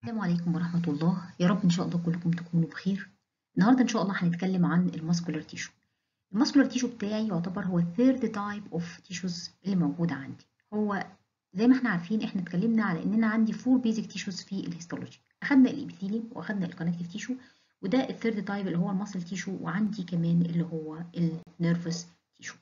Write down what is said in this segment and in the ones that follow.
السلام عليكم ورحمة الله يا رب إن شاء الله كلكم تكونوا بخير النهاردة إن شاء الله هنتكلم عن الماسكولار تيشو الماسكولار تيشو بتاعي يعتبر هو الثيرد تايب اوف تيشوز اللي موجودة عندي هو زي ما احنا عارفين احنا اتكلمنا على اننا عندي فور بيزك تيشوز في الهيستولوجي اخدنا الابيثيليوم واخدنا الكونكتيف تيشو وده الثيرد تايب اللي هو الماسل تيشو وعندي كمان اللي هو النيرفس تيشو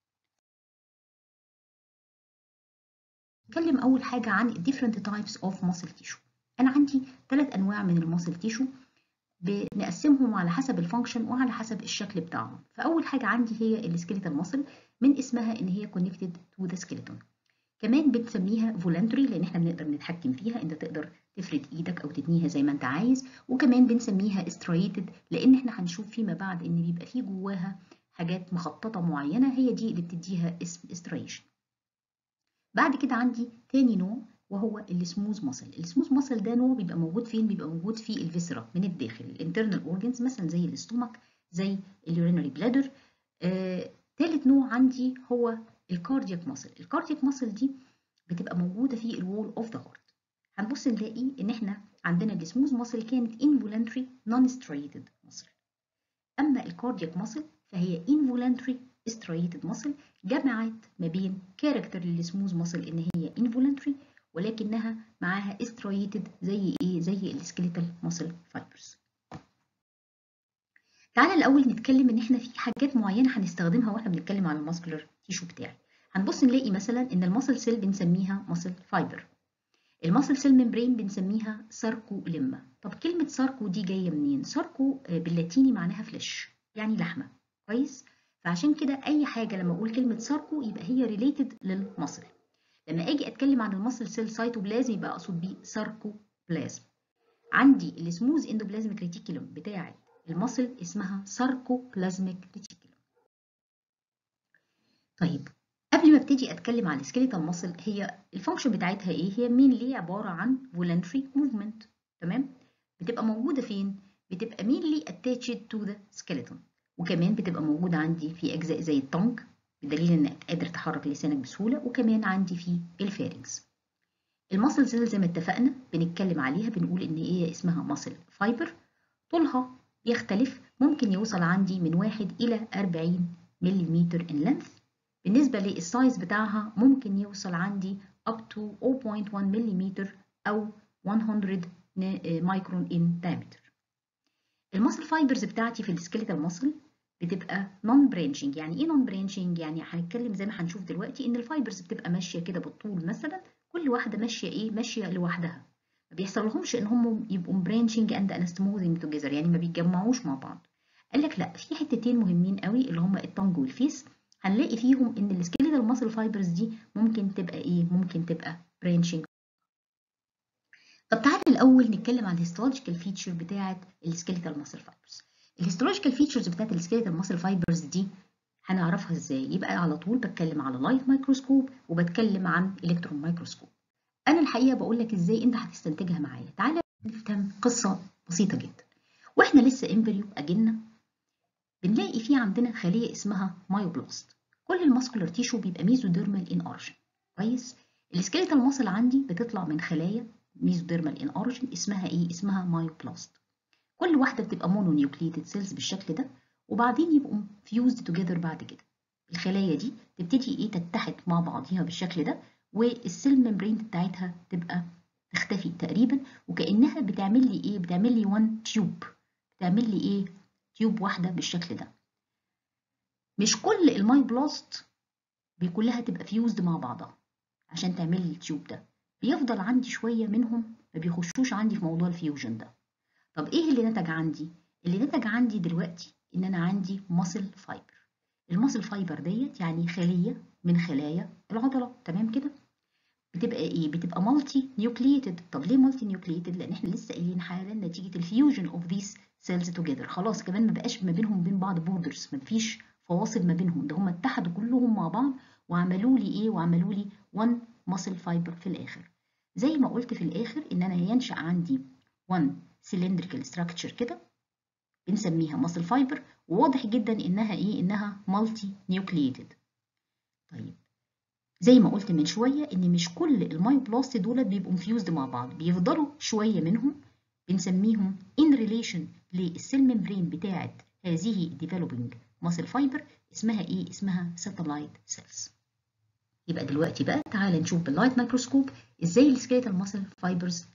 نتكلم اول حاجة عن different types of muscle tissue انا عندي ثلاث انواع من الماسل تيشو بنقسمهم على حسب الفانكشن وعلى حسب الشكل بتاعهم فاول حاجه عندي هي السكيليتال ماسل من اسمها ان هي كونكتد تو ذا سكيلتون كمان بنسميها فولنتري لان احنا بنقدر نتحكم فيها انت تقدر تفرد ايدك او تتنيها زي ما انت عايز وكمان بنسميها استريتد لان احنا هنشوف فيما بعد ان بيبقى فيه جواها حاجات مخططه معينه هي دي اللي بتديها اسم استريشن بعد كده عندي تاني نوع وهو السموث ماسل السموث ماسل ده نوع بيبقى موجود فين بيبقى موجود في الفيسرا من الداخل الانترنال اورجنز مثلا زي الاستومك زي اليورينري بلادر آه، تالت نوع عندي هو الكاردياك ماسل الكاردياك ماسل دي بتبقى موجوده في الوول اوف ذا هارت هنبص نلاقي ان احنا عندنا السموث ماسل كانت involuntary non striated muscle اما الكاردياك ماسل فهي involuntary striated muscle جمعت ما بين كاركتر للسموث ماسل ان هي involuntary ولكنها معاها استرويتد زي ايه زي السكيليتال ماسل فايبرز تعالى الاول نتكلم ان احنا في حاجات معينه هنستخدمها واحنا بنتكلم عن الماسكولار تيشو بتاعي هنبص نلاقي مثلا ان الماسل سيل بنسميها ماسل فايبر الماسل سيل ممبرين بنسميها ساركو لما طب كلمه ساركو دي جايه منين ساركو باللاتيني معناها فليش يعني لحمه كويس فعشان كده اي حاجه لما اقول كلمه ساركو يبقى هي ريليتد للماسل لما اجي اتكلم عن الماسل سيل سايتوبلازم يبقى اقصد بيه ساركوبلازم عندي السموز اندوبلازميك ريتيكولوم بتاعه الماسل اسمها ساركوبلازميك ريتيكولوم طيب قبل ما ابتدي اتكلم عن السكيليتال ماسل هي الفانكشن بتاعتها ايه هي مينلي عباره عن فولنتري موفمنت تمام بتبقى موجوده فين بتبقى مينلي اتاتشد تو ذا سكيلتون وكمان بتبقى موجوده عندي في اجزاء زي التونج بدليل انك قادر تحرك لسانك بسهوله وكمان عندي في الفارنكس الماسل سيل زي ما اتفقنا بنتكلم عليها بنقول ان هي اسمها ماسل فايبر طولها يختلف ممكن يوصل عندي من 1 الى 40 ملم in length بالنسبه للسايز بتاعها ممكن يوصل عندي up to 0.1 ملم او 100 مايكرون in diameter الماسل فايبرز بتاعتي في السكيليتال ماسل بتبقى نون برانشنج يعني ايه نون برانشنج يعني هنتكلم زي ما هنشوف دلوقتي ان الفايبرز بتبقى ماشيه كده بالطول مثلا كل واحده ماشيه ايه ماشيه لوحدها ما بيحصل لهمش ان هم يبقوا برانشنج اند انستموزنج توجذر يعني ما بيتجمعوش مع بعض قال لك لا في حتتين مهمين قوي اللي هم التانج والفيس هنلاقي فيهم ان السكيليتال ماسل فايبرز دي ممكن تبقى ايه ممكن تبقى برانشنج طب تعالى الاول نتكلم عن الهيستولوجيكال فيتشر بتاعه السكيليتال ماسل فايبرز الهيستولوجيكال فيتشرز بتاعت السكيليتال ماسل فايبرز دي هنعرفها ازاي يبقى على طول بتكلم على لايت مايكروسكوب وبتكلم عن الكترون مايكروسكوب انا الحقيقه بقول لك ازاي انت هتستنتجها معايا تعالى نفهم قصه بسيطه جدا واحنا لسه امبريو اجلنا بنلاقي في عندنا خليه اسمها مايوبلاست كل الماسكولار تيشو بيبقى ميزوديرمال ان اورجن كويس السكيليتال ماسل عندي بتطلع من خلايا ميزوديرمال ان اورجن اسمها ايه اسمها مايوبلاست كل واحده بتبقى مونونيوكليتد سيلز بالشكل ده وبعدين يبقوا فيوزد توجذر بعد كده الخلايا دي تبتدي ايه تتحد مع بعضيها بالشكل ده والسيل ممبرين بتاعتها تبقى تختفي تقريبا وكانها بتعمل لي ايه بتعمل لي وان تيوب بتعمل لي ايه تيوب واحده بالشكل ده مش كل الماي بلاست كلها تبقى فيوزد مع بعضها عشان تعمل لي التيوب ده بيفضل عندي شويه منهم ما بيخشوش عندي في موضوع الفيوجن ده طب ايه اللي نتج عندي اللي نتج عندي دلوقتي ان انا عندي ماسل فايبر الماسل فايبر ديت يعني خليه من خلايا العضله تمام كده بتبقى ايه بتبقى مالتي نيوكليتد طب ليه مالتي نيوكليتد لان احنا لسه قايلين حالا نتيجه الفيوجن اوف ذيس سيلز توجذر خلاص كمان ما بقاش ما بينهم بين بعض بوردرز ما فيش فواصل ما بينهم ده هم اتحدوا كلهم مع بعض وعملوا لي ايه وعملوا لي وان ماسل فايبر في الاخر زي ما قلت في الاخر ان انا ينشا عندي وان cylindrical structure كده بنسميها muscle fiber وواضح جدا انها ايه انها multi nucleated طيب زي ما قلت من شويه ان مش كل المايوبلاست دولت بيبقوا انفيوزد مع بعض بيفضلوا شويه منهم بنسميهم in relation للسيل ممبرين بتاعه هذه developing muscle fiber اسمها ايه اسمها satellite cells يبقى دلوقتي بقى تعالى نشوف باللايت مايكروسكوب ازاي السكيلتال ماسل فايبرز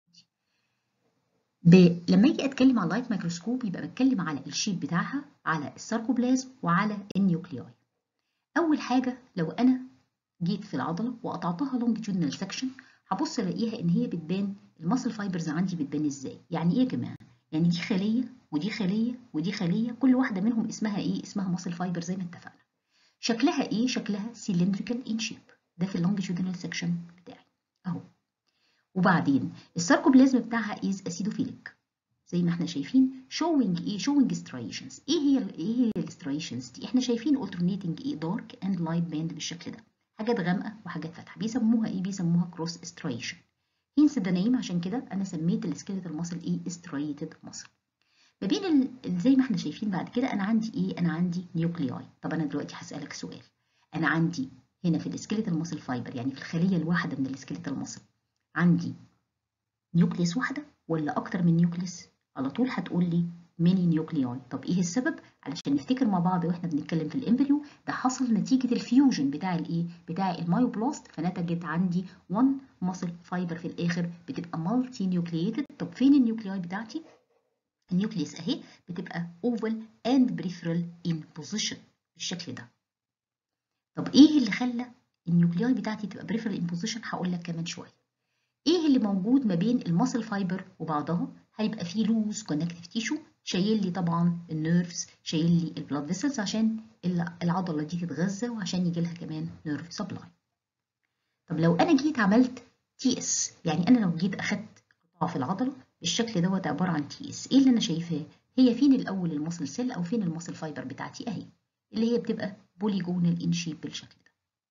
ب... لما اجي اتكلم على اللايت مايكروسكوب يبقى بتكلم على الشيب بتاعها على الساركوبلازم وعلى النيوكلياي اول حاجه لو انا جيت في العضله وقطعتها لونجيتيودنال سكشن هبص الاقيها ان هي بتبان الماسل فايبرز عندي بتبان ازاي يعني ايه يا جماعه يعني دي خليه ودي خليه ودي خليه كل واحده منهم اسمها ايه اسمها ماسل فايبر زي ما اتفقنا شكلها ايه شكلها سيلندريكال ان شيب ده في اللونجيتيودنال سكشن بتاعي اهو وبعدين الساركوبلازم بتاعها از اسيدوفيليك زي ما احنا شايفين showing ايه showing striations ايه هي ايه هي السترايشنز دي احنا شايفين alternating ايه dark and light band بالشكل ده حاجات غامقه وحاجات فاتحه بيسموها ايه بيسموها كروس سترايشن هينس ده نايم عشان كده انا سميت السكيلتال ماسل ايه ستريتد ماسل ما بين ال... زي ما احنا شايفين بعد كده انا عندي ايه انا عندي نيوكلياي طب انا دلوقتي هسالك سؤال انا عندي هنا في السكيلتال ماسل فايبر يعني في الخليه الواحده من السكيلتال ماسل عندي نيوكليس واحده ولا اكتر من نيوكليس على طول هتقول لي ميني نيوكلياي طب ايه السبب علشان نفتكر مع بعض واحنا بنتكلم في الامبريو ده حصل نتيجه الفيوجن بتاع الايه بتاع المايوبلاست فنتجت عندي 1 ماسل فايبر في الاخر بتبقى مالتي نيوكلييتد طب فين النيوكلياي بتاعتي النيوكليس اهي بتبقى اوفال اند بريفرال ان بوزيشن بالشكل ده طب ايه اللي خلى النيوكلياي بتاعتي تبقى بريفرال ان بوزيشن هقول لك كمان شويه ايه اللي موجود ما بين الماسل فايبر وبعضها هيبقى فيه لوز كونكتيف تيشو شايل لي طبعا النيرفز شايل لي البلاد فيسلز عشان العضله دي تتغذى وعشان يجي لها كمان نيرف سبلاي طب لو انا جيت عملت تي اس يعني انا لو جيت اخدت قطاع في العضله بالشكل دوت عباره عن تي اس ايه اللي انا شايفاه هي فين الاول الماسل سيل او فين الماسل فايبر بتاعتي اهي اللي هي بتبقى بوليجونال ان شيب بالشكل ده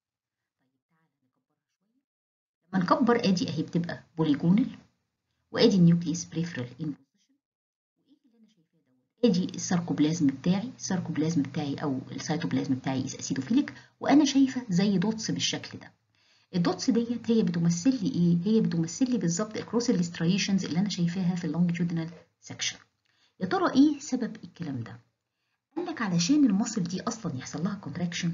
لما نكبر ادي اهي بتبقى بوليجونال وادي النيوكليس بريفرال ان ادي الساركوبلازم بتاعي الساركوبلازم بتاعي او السيتوبلازم بتاعي اسيدوفيليك وانا شايفه زي دوتس بالشكل ده الدوتس ديت هي بتمثل لي ايه هي بتمثل لي بالظبط الكروس الستريشنز اللي انا شايفاها في اللونجيتودينال سكشن يا ترى ايه سبب الكلام ده قال لك علشان المصل دي اصلا يحصل لها كونتراكشن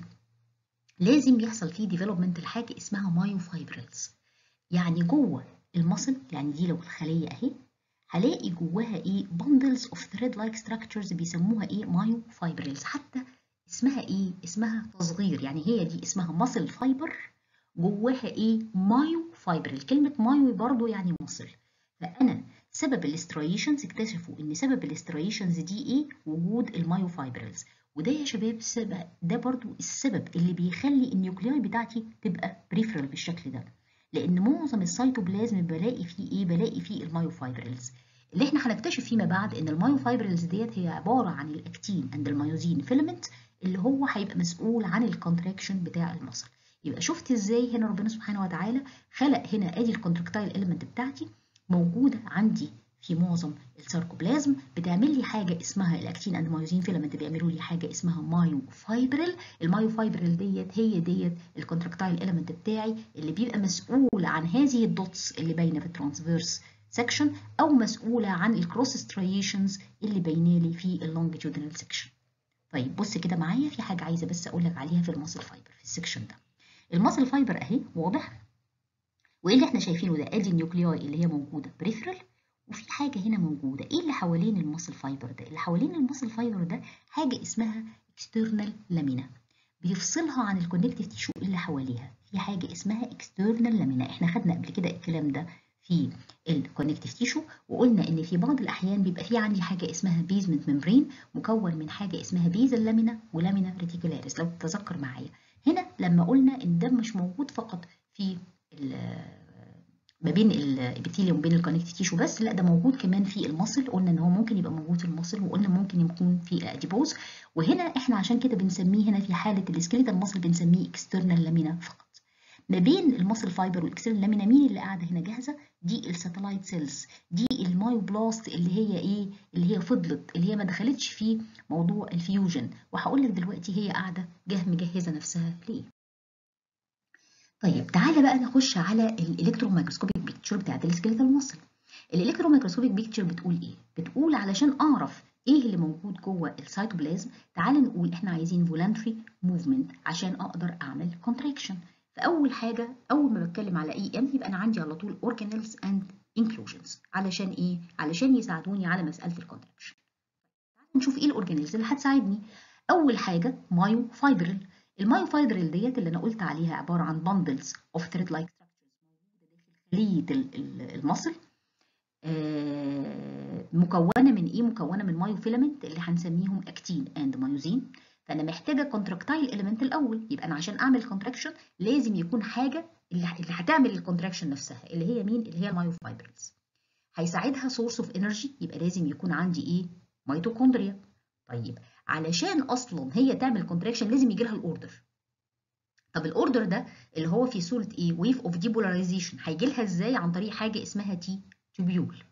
لازم يحصل فيه ديفلوبمنت لحاجه اسمها مايوفايبرلز يعني جوه المصل يعني دي لو الخليه اهي هلاقي جواها ايه bundles of thread like structures بيسموها ايه مايو فايبرلز حتى اسمها ايه اسمها تصغير يعني هي دي اسمها ماسل فايبر جواها ايه مايو فايبرل كلمه مايو برضو يعني مصل فانا سبب الاستريشنز اكتشفوا ان سبب الاستريشنز دي ايه وجود المايو فايبرلز وده يا شباب سبب ده برضو السبب اللي بيخلي النيوكلياي بتاعتي تبقى بريفرال بالشكل ده لان معظم السيتوبلازم بلاقي فيه ايه بلاقي فيه المايوفايبرلز اللي احنا هنكتشف فيما بعد ان المايوفايبرلز ديت هي عباره عن الاكتين اند المايوزين فيلمنت اللي هو هيبقى مسؤول عن الكونتراكشن بتاع المصل يبقى شفت ازاي هنا ربنا سبحانه وتعالى خلق هنا ادي الكونتراكتايل اليمنت بتاعتي موجوده عندي في معظم الساركوبلازم بتعمل لي حاجه اسمها الاكتين اند مايوزين فيلمنت بيعملوا لي حاجه اسمها مايو فايبرل المايو فايبرل ديت هي ديت الكونتراكتايل اليمنت بتاعي اللي بيبقى مسؤول عن هذه الدوتس اللي باينه في الترانسفيرس سكشن او مسؤوله عن الكروس ستريشنز اللي باينه لي في اللونجيتودينال سكشن طيب بص كده معايا في حاجه عايزه بس اقول لك عليها في الماسل فايبر في السكشن ده الماسل فايبر اهي واضح وايه اللي احنا شايفينه ده ادي النيوكلياي اللي هي موجوده بريفرال وفي حاجه هنا موجوده ايه اللي حوالين الماسل فايبر ده اللي حوالين الماسل فايبر ده حاجه اسمها اكسترنال لامينا بيفصلها عن الكونكتيف تيشو اللي حواليها في حاجه اسمها اكسترنال لامينا احنا خدنا قبل كده الكلام ده في الكونكتيف تيشو وقلنا ان في بعض الاحيان بيبقى في عندي حاجه اسمها بيزمنت ممبرين مكون من حاجه اسمها بيزل لامينا ولامينا ريتيكولاريس لو تتذكر معايا هنا لما قلنا ان ده مش موجود فقط في ما بين الابيثيليوم وبين الكونكتيف تيشو بس لا ده موجود كمان في المصل قلنا ان هو ممكن يبقى موجود في المصل وقلنا ممكن يكون في الاديبوز وهنا احنا عشان كده بنسميه هنا في حاله السكيليتال مصل بنسميه اكسترنال لامينا فقط ما بين المصل فايبر والاكسترنال لامينا مين اللي قاعده هنا جاهزه دي الساتلايت سيلز دي المايوبلاست اللي هي ايه اللي هي فضلت اللي هي ما دخلتش في موضوع الفيوجن وهقول لك دلوقتي هي قاعده جه مجهزه نفسها ليه طيب تعالى بقى نخش على الالكترون مايكروسكوبيك بيكتشر بتاعت السكيلتال ماسل الالكترون مايكروسكوبيك بيكتشر بتقول ايه بتقول علشان اعرف ايه اللي موجود جوه السيتوبلازم تعالى نقول احنا عايزين فولانتري موفمنت عشان اقدر اعمل كونتراكشن فاول حاجه اول ما بتكلم على اي ام يبقى انا عندي على طول اورجانيلز اند انكلوجنز علشان ايه علشان يساعدوني على مساله الكونتراكشن نشوف ايه الاورجانيلز اللي هتساعدني اول حاجه مايو فايبرل المايو فايبرل ديت اللي انا قلت عليها عباره عن بندلز اوف ثريد لايك خليه المصل آه مكونه من ايه مكونه من مايو فيلامنت اللي هنسميهم اكتين اند مايوزين فانا محتاجه كونتراكتايل اليمنت الاول يبقى انا عشان اعمل كونتراكشن لازم يكون حاجه اللي هتعمل الكونتراكشن نفسها اللي هي مين اللي هي المايو فايبرز هيساعدها سورس اوف انرجي يبقى لازم يكون عندي ايه ميتوكوندريا طيب علشان اصلا هي تعمل كونتراكشن لازم يجي لها الاوردر طب الاوردر ده اللي هو في صوره ايه ويف اوف ديبولاريزيشن هيجي لها ازاي عن طريق حاجه اسمها تي تيوبيول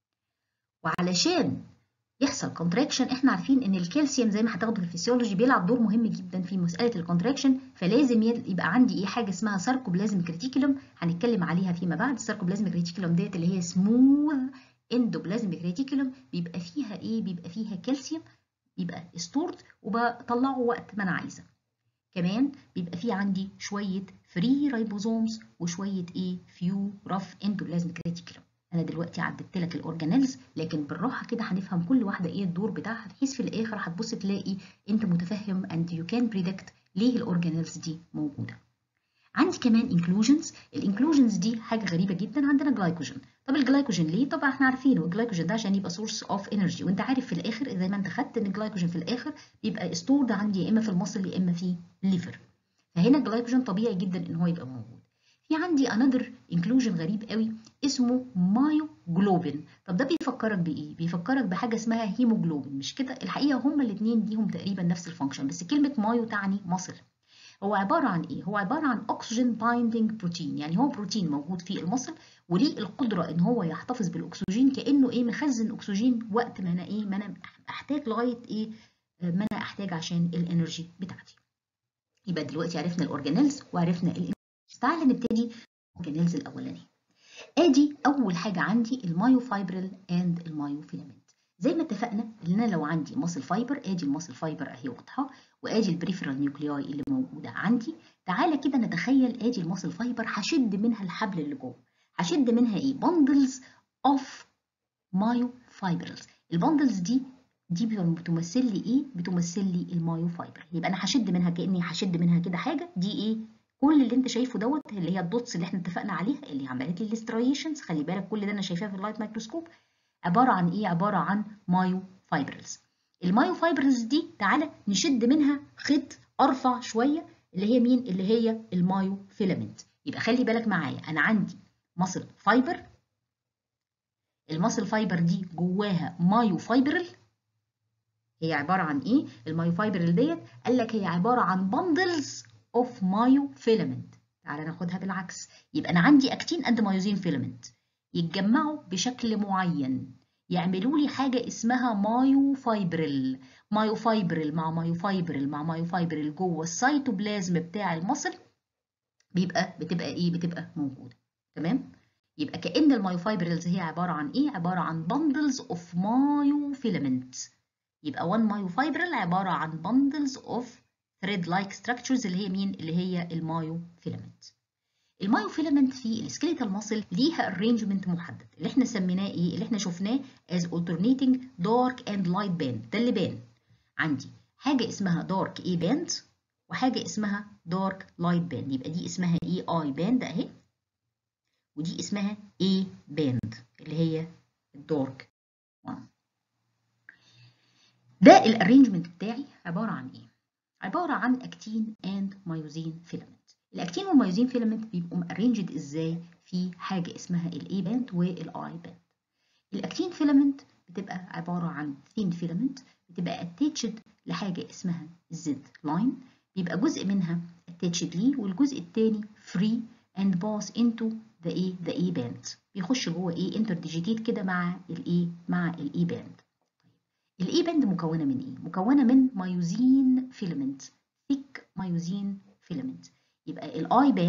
وعلشان يحصل كونتراكشن احنا عارفين ان الكالسيوم زي ما هتاخدوا في الفسيولوجي بيلعب دور مهم جدا في مساله الكونتراكشن فلازم يبقى عندي ايه حاجه اسمها ساركوبلازميك ريتيكولوم هنتكلم عليها فيما بعد الساركوبلازميك ريتيكولوم ديت اللي هي سموث اندوبلازميك ريتيكولوم بيبقى فيها ايه بيبقى فيها كالسيوم بيبقى ستورد وبطلعه وقت ما انا عايزه كمان بيبقى في عندي شويه فري رايبوزومز وشويه ايه فيو رف اندوبلازميك ريتيكولوم انا دلوقتي عددت لك الاورجانيلز لكن بالراحه كده هنفهم كل واحده ايه الدور بتاعها بحيث في الاخر هتبص تلاقي انت متفهم and you can predict ليه الاورجانيلز دي موجوده عندي كمان انكلوجنز الانكلوجنز دي حاجه غريبه جدا عندنا جلايكوجين طب الجلايكوجين ليه طبعا احنا عارفينه الجلايكوجين ده عشان يبقى سورس اوف انرجي وانت عارف في الاخر زي ما انت خدت ان الجلايكوجين في الاخر بيبقى ستورد عندي يا اما في المصل يا اما في الليفر فهنا الجلايكوجين طبيعي جدا ان هو يبقى موجود في عندي انذر انكلوجن غريب قوي اسمه مايوجلوبين طب ده بيفكرك بايه بيفكرك بحاجه اسمها هيموجلوبين مش كده الحقيقه هما الاثنين ليهم تقريبا نفس الفانكشن بس كلمه مايو تعني مصل هو عباره عن ايه هو عباره عن اكسجين بايندينج بروتين يعني هو بروتين موجود في المصل وليه القدره ان هو يحتفظ بالاكسجين كانه ايه مخزن اكسجين وقت ما انا ايه ما انا احتاج لغايه ايه ما انا احتاج عشان الانرجي بتاعتي يبقى دلوقتي عرفنا الاورجانيلز وعرفنا تعالى نبتدي الاورجانيلز الاولانيه ادي اول حاجه عندي المايو فايبرل اند المايو فيلامنت زي ما اتفقنا ان انا لو عندي ماسل فايبر ادي الماسل فايبر اهي واضحه وادي البريفرال نيوكلياي اللي موجوده عندي تعالى كده نتخيل ادي الماسل فايبر هشد منها الحبل اللي جوه هشد منها ايه بندلز اوف مايو فايبرز البندلز دي دي بتمثل لي ايه بتمثل لي المايو فايبر يبقى انا هشد منها كاني هشد منها كده حاجه دي ايه كل اللي انت شايفه دوت اللي هي الدوتس اللي احنا اتفقنا عليها اللي عملت لي الاستريشنز خلي بالك كل ده انا شايفاه في اللايت مايكروسكوب عباره عن ايه عباره عن مايو فايبرز المايو فايبرز دي تعالى نشد منها خيط ارفع شويه اللي هي مين اللي هي المايو فيلامنت يبقى خلي بالك معايا انا عندي ماسل فايبر الماسل فايبر دي جواها مايو فايبرل هي عباره عن ايه المايو فايبرل ديت قال لك هي عباره عن بندلز اوف مايو فيلامنت تعالى ناخدها بالعكس يبقى انا عندي اكتين اند مايوزين فيلامنت يتجمعوا بشكل معين يعملوا لي حاجه اسمها مايو فايبرل مايو فايبرل مع مايو فايبرل مع مايو فايبرل جوه السيتوبلازم بتاع المصل بيبقى بتبقى ايه بتبقى موجوده تمام يبقى كأن المايو فايبرلز هي عباره عن ايه عباره عن bundles of مايو فيلامنت يبقى 1 مايو فايبرل عباره عن bundles of thread like structures اللي هي مين اللي هي المايو فيلامنت المايو فيلامنت في السكيليتال ماسل ليها arrangement محدد اللي احنا سميناه ايه اللي احنا شفناه as alternating dark and light band ده اللي بان عندي حاجه اسمها dark A band وحاجه اسمها dark light band يبقى دي اسمها ايه I band اهي ودي اسمها A band اللي هي الدارك ده الارينجمنت بتاعي عباره عن ايه عباره عن اكتين اند مايوزين فيلامنت الاكتين والمايوزين فيلامنت بيبقوا ارينجد ازاي في حاجه اسمها الاي باند والاي باند الاكتين فيلامنت بتبقى عباره عن ثين فيلامنت بتبقى اتاتشد لحاجه اسمها الزد لاين بيبقى جزء منها اتاتشد ليه والجزء الثاني فري and pass into the ايه the A band بيخش جوه ايه interdيجيتيت كده مع الايه مع الاي باند الاي باند مكونه من ايه مكونه من مايوزين فيلامنت thick مايوزين فيلامنت يبقى الاي باند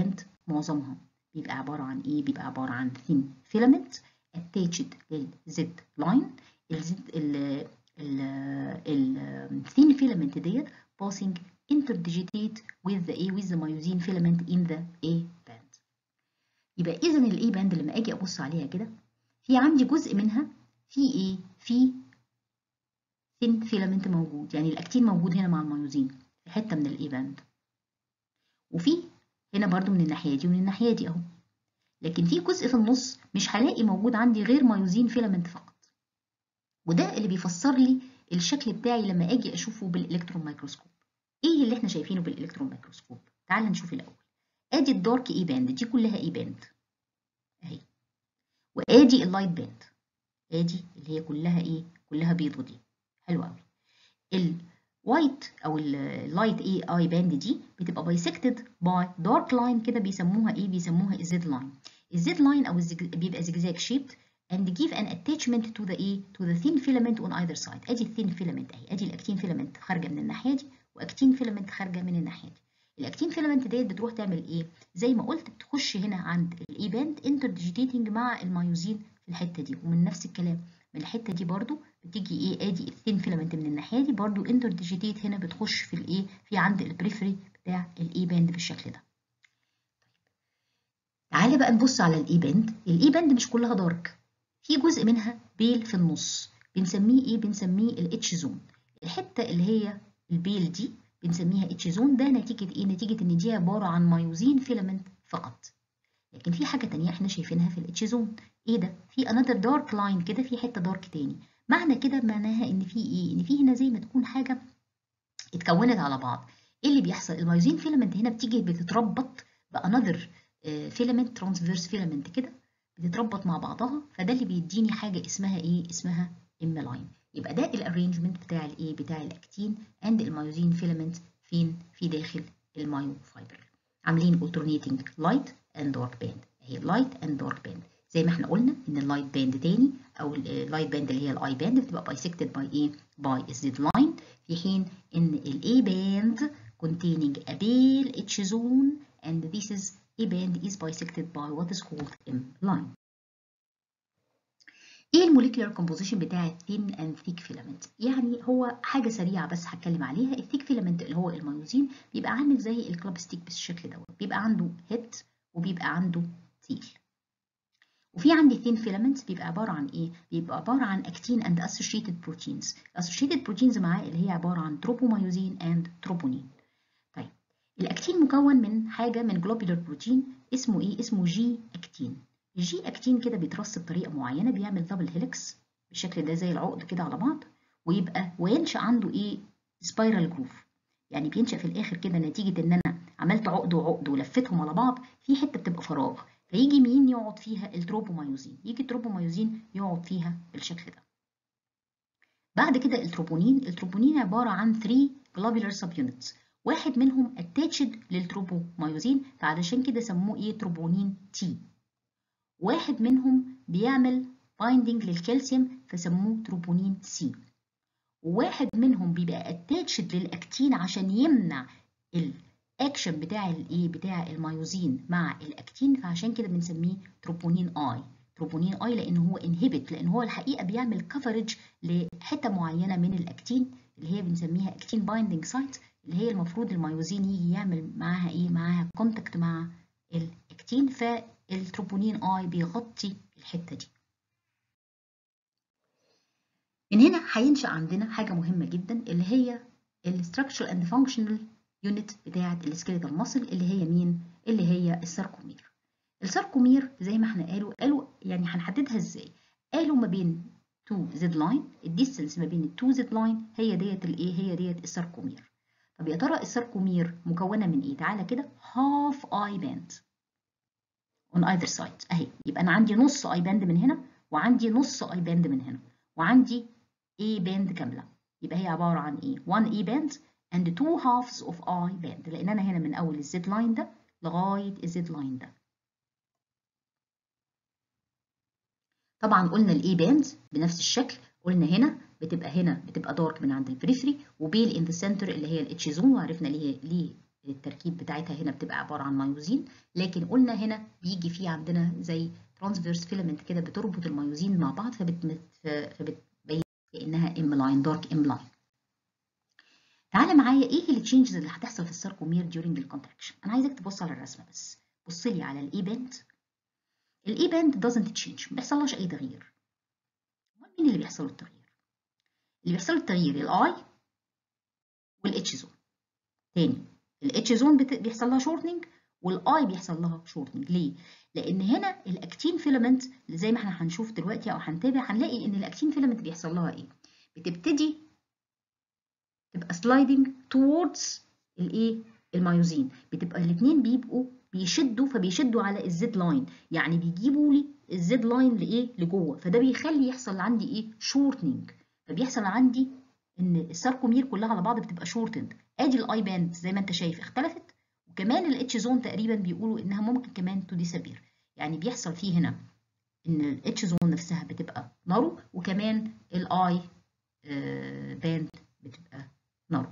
معظمها بيبقى عبارة عن إيه؟ بيبقى عبارة عن thin filament attached لل Z line ال Z ال ال ال thin filament ديت passing interdigitate with the A with the myosin filament in the A band. يبقى إذا ال A band لما أجي أبص عليها كده في عندي جزء منها في إيه؟ في thin filament موجود يعني الأكتين موجود هنا مع الميوزين في حتة من ال A band وفي هنا برضو من الناحية دي ومن الناحية دي أهو لكن في جزء في النص مش هلاقي موجود عندي غير مايوزين فيلامنت فقط وده اللي بيفسر لي الشكل بتاعي لما اجي اشوفه بالالكترون مايكروسكوب ايه اللي احنا شايفينه بالالكترون مايكروسكوب تعال نشوف الاول ادي الدارك اي باند دي كلها اي باند اهي وادي اللايت باند ادي اللي هي كلها ايه كلها بيضه دي حلوه قوي الوايت او اللايت اي اي باند دي بتبقى بايسكتد باي دارك لاين كده بيسموها ايه بيسموها الزد لاين الزد لاين او الزج... بيبقى زجزاج شيبت and give an attachment to the ايه to the thin filament on either side ادي الثين فيلامنت اهي ادي الاكتين فيلامنت خارجه من الناحيه دي واكتين فيلامنت خارجه من الناحيه دي الاكتين فيلامنت ديت بتروح تعمل ايه زي ما قلت بتخش هنا عند الاي باند انترديجيتيتنج مع المايوزين في الحته دي ومن نفس الكلام من الحته دي برضو بتيجي ايه ادي الثين فيلامنت من الناحيه دي برضو انترديجيتيت هنا بتخش في الايه في عند البريفري بتاع الاي باند بالشكل ده تعالى بقى نبص على الاي باند الاي باند مش كلها دارك في جزء منها بيل في النص بنسميه ايه بنسميه الاتش زون الحته اللي هي البيل دي بنسميها اتش زون ده نتيجه ايه نتيجه ان دي عباره عن مايوزين فيلامنت فقط لكن في حاجه تانية احنا شايفينها في الاتش زون ايه ده في انذر دارك لاين كده في حته دارك تاني معنى كده معناها ان في ايه ان في هنا زي ما تكون حاجه اتكونت على بعض ايه اللي بيحصل المايوزين فيلامنت هنا بتيجي بتتربط بانذر فيلامنت ترانسفيرس فيلامنت كده بتتربط مع بعضها فده اللي بيديني حاجه اسمها ايه اسمها ام لاين يبقى ده الارينجمنت بتاع الايه بتاع الاكتين اند المايوزين فيلامنت فين في داخل المايو فايبر عاملين alternating light and dark band اهي light and dark band زي ما احنا قلنا ان اللايت باند تاني او اللايت باند اللي هي الاي باند بتبقى بايسكتد باي ايه باي الزد لاين في حين ان الاي باند containing a pale H zone and this is A band is bisected by what is called M line. ايه الموليكيولار كومبوزيشن بتاع الثين اند ثيك فيلامنت يعني هو حاجه سريعه بس هتكلم عليها الثيك فيلامنت اللي هو المايوزين بيبقى عامل زي الكلاب ستيك بالشكل دوت بيبقى عنده هيد وبيبقى عنده تيل وفي عندي ثين فيلامنت بيبقى عباره عن ايه بيبقى عباره عن اكتين اند اسوشيتد بروتينز الاسوشيتد بروتينز معاه اللي هي عباره عن تروبومايوزين اند تروبونين طيب الاكتين مكون من حاجه من جلوبولار بروتين اسمه ايه اسمه جي اكتين الجي اكتين كده بيترص بطريقه معينه بيعمل دبل هيلكس بالشكل ده زي العقد كده على بعض ويبقى وينشا عنده ايه سبايرال جروف يعني بينشا في الاخر كده نتيجه ان انا عملت عقد وعقد ولفتهم على بعض في حته بتبقى فراغ فيجي مين يقعد فيها التروبومايوزين يجي التروبومايوزين يقعد فيها بالشكل ده بعد كده التروبونين التروبونين عباره عن 3 globular subunits واحد منهم اتاتشد للتروبومايوزين فعلشان كده سموه ايه تروبونين تي واحد منهم بيعمل بايندنج للكالسيوم فسموه تروبونين سي وواحد منهم بيبقى اتاتشد للاكتين عشان يمنع الاكشن بتاع الايه بتاع المايوزين مع الاكتين فعشان كده بنسميه تروبونين اي تروبونين اي لان هو انهبت لان هو الحقيقه بيعمل كفرج لحته معينه من الاكتين اللي هي بنسميها اكتين بايندنج سايت اللي هي المفروض المايوزين يجي يعمل معاها ايه معاها كونتاكت مع الاكتين فالتروبونين اي بيغطي الحته دي من هنا هينشا عندنا حاجه مهمه جدا اللي هي الستراكشر اند فانكشنال يونت بتاعه السكيليتال ماسل اللي هي مين اللي هي الساركومير الساركومير زي ما احنا قالوا قالوا يعني هنحددها ازاي قالوا ما بين 2 زد لاين الديستنس ما بين ال 2 زد لاين هي ديت الايه هي ديت الساركومير طب يا ترى الساركومير مكونه من ايه تعالى كده هاف اي باند on either side اهي يبقى انا عندي نص اي باند من هنا وعندي نص اي باند من هنا وعندي اي باند كامله يبقى هي عباره عن ايه 1 اي باند and two halves of I band لأن أنا هنا من أول الزد لاين ده لغاية الزد لاين ده طبعا قلنا الاي باند بنفس الشكل قلنا هنا بتبقى هنا بتبقى دارك من عند البريفري وبيل ان ذا سنتر اللي هي الاتش زون وعرفنا ليه ليه التركيب بتاعتها هنا بتبقى عباره عن مايوزين لكن قلنا هنا بيجي فيه عندنا زي ترانسفيرس فيلامنت كده بتربط المايوزين مع بعض فبت فبتبين كانها ام لاين دارك ام لاين تعالى معايا ايه التشينجز اللي هتحصل في الساركومير during الكونتراكشن انا عايزك تبص على الرسمه بس بص لي على الاي باند الاي باند doesn't change ما بيحصلهاش اي تغيير امال مين اللي بيحصل له التغيير اللي بيحصل له التغيير الاي والاتش زون تاني الاتش زون بيحصل لها شورتنج والاي بيحصل لها شورتنج ليه لان هنا الاكتين فيلامنت زي ما احنا هنشوف دلوقتي او هنتابع هنلاقي ان الاكتين فيلامنت بيحصل لها ايه بتبتدي تبقى سلايدنج towards الايه المايوزين بتبقى الاثنين بيبقوا بيشدوا فبيشدوا على الزد لاين يعني بيجيبوا لي الزد لاين لايه لجوه فده بيخلي يحصل عندي ايه شورتنج فبيحصل عندي ان الساركومير كلها على بعض بتبقى شورتند ادي الاي باند زي ما انت شايف اختلفت وكمان الاتش زون تقريبا بيقولوا انها ممكن كمان تو ديسابير يعني بيحصل فيه هنا ان الاتش زون نفسها بتبقى نارو وكمان الاي باند بتبقى نارو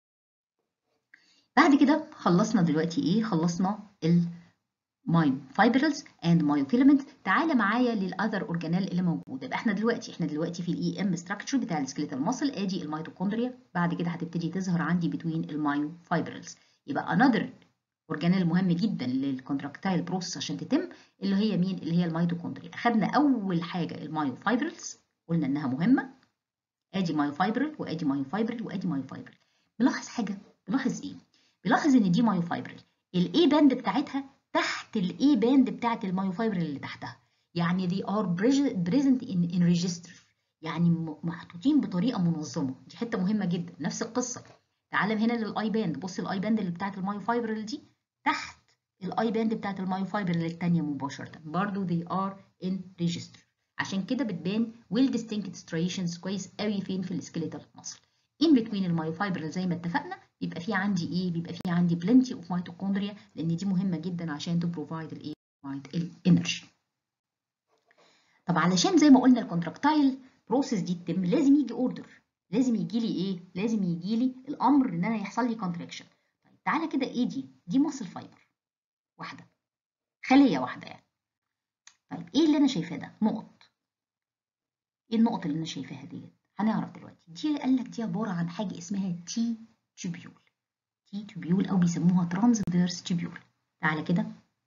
بعد كده خلصنا دلوقتي ايه خلصنا المايو فايبرلز اند مايو فيلامنت تعالى معايا للاذر اورجانيل اللي موجوده يبقى احنا دلوقتي احنا دلوقتي في الاي ام ستراكشر بتاع السكليتال ماسل ادي الميتوكوندريا بعد كده هتبتدي تظهر عندي بتوين المايو فايبرلز يبقى انذر اورجانيل مهم جدا للكونتراكتايل بروسس عشان تتم اللي هي مين اللي هي الميتوكوندريا اخدنا اول حاجه المايو فايبرلز قلنا انها مهمه ادي مايو فايبرل وادي مايو فايبرل وادي مايو فايبرل بلاحظ حاجه بلاحظ ايه بلاحظ ان دي مايو فايبرل الاي باند بتاعتها تحت الاي باند بتاعت المايو فايبرل اللي تحتها يعني they are present in, in register يعني محطوطين بطريقه منظمه دي حته مهمه جدا نفس القصه تعالى هنا للاي باند بص الاي باند اللي بتاعت المايو فايبرل دي تحت الاي باند بتاعت المايو فايبرل الثانيه مباشره برضو they are in register عشان كده بتبان well distinct striations كويس قوي فين في السكيليتال ماسل in between المايوفايبرل زي ما اتفقنا بيبقى في عندي ايه بيبقى في عندي plenty of mitochondria لان دي مهمه جدا عشان to provide الايه provide الانرجي طب علشان زي ما قلنا الكونتراكتايل بروسيس دي تتم لازم يجي اوردر لازم يجي لي ايه لازم يجي لي الامر ان انا يحصل لي كونتراكشن طيب تعالى كده ايه دي دي ماسل فايبر واحده خليه واحده يعني طيب ايه اللي انا شايفاه ده نقط ايه النقط اللي انا شايفاها ديت هنعرف دلوقتي دي قال لك دي عباره عن حاجه اسمها تي تيبيول تي تيبيول او بيسموها ترانسفيرس تيبيول تعالى كده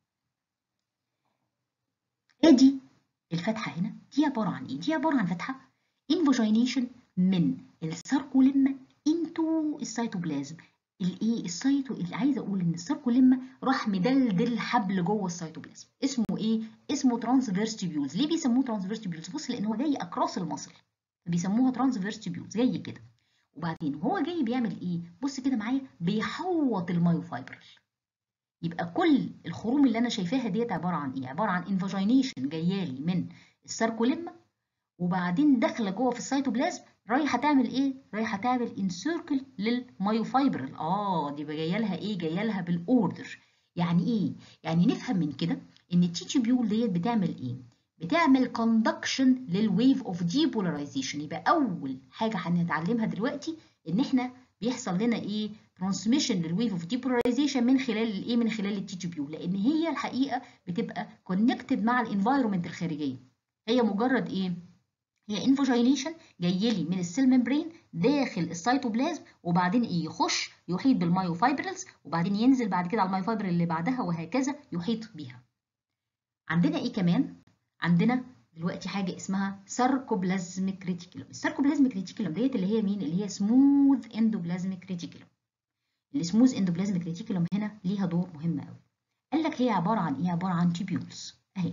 ادي الفتحه هنا دي عباره عن ايه دي عباره عن فتحه انفاجينيشن من الساركوليما انتو السيتوبلازم الايه السيتو اللي عايزه اقول ان الساركوليما راح مدلدل حبل جوه السيتوبلازم اسمه ايه اسمه ترانسفيرس تيبيولز ليه بيسموه ترانسفيرس تيبيولز بص لان هو جاي اكراس المصل بيسموها ترانسفيرس تيبيولز جاي كده وبعدين هو جاي بيعمل ايه بص كده معايا بيحوط المايوفايبرل يبقى كل الخروم اللي انا شايفاها ديت عباره عن ايه عباره عن انفاجينيشن جايالي من الساركوليما وبعدين داخله جوه في السيتوبلازم رايحه تعمل ايه رايحه تعمل انسيركل للمايوفايبرل اه دي جايه لها ايه جايه لها بالاوردر يعني ايه يعني نفهم من كده ان التيتيبيول ديت بتعمل ايه بتعمل كوندكشن للويف اوف ديبولاريزيشن يبقى اول حاجه هنتعلمها دلوقتي ان احنا بيحصل لنا ايه ترانسميشن للويف اوف ديبولاريزيشن من خلال الايه من خلال التيتيبيول لان هي الحقيقه بتبقى كونكتد مع الانفايرمنت الخارجيه هي مجرد ايه هي انفاجينيشن جاي لي من السيل ممبرين داخل السيتوبلازم وبعدين ايه يخش يحيط بالمايوفايبرلز وبعدين ينزل بعد كده على المايوفايبرل اللي بعدها وهكذا يحيط بيها عندنا ايه كمان عندنا دلوقتي حاجه اسمها ساركوبلازميك ريتيكولوم الساركوبلازميك ريتيكولوم ديت اللي هي مين اللي هي سموث اندوبلازميك ريتيكولوم السموث اندوبلازميك ريتيكولوم هنا ليها دور مهم قوي قال لك هي عباره عن ايه عباره عن تيبيولز اهي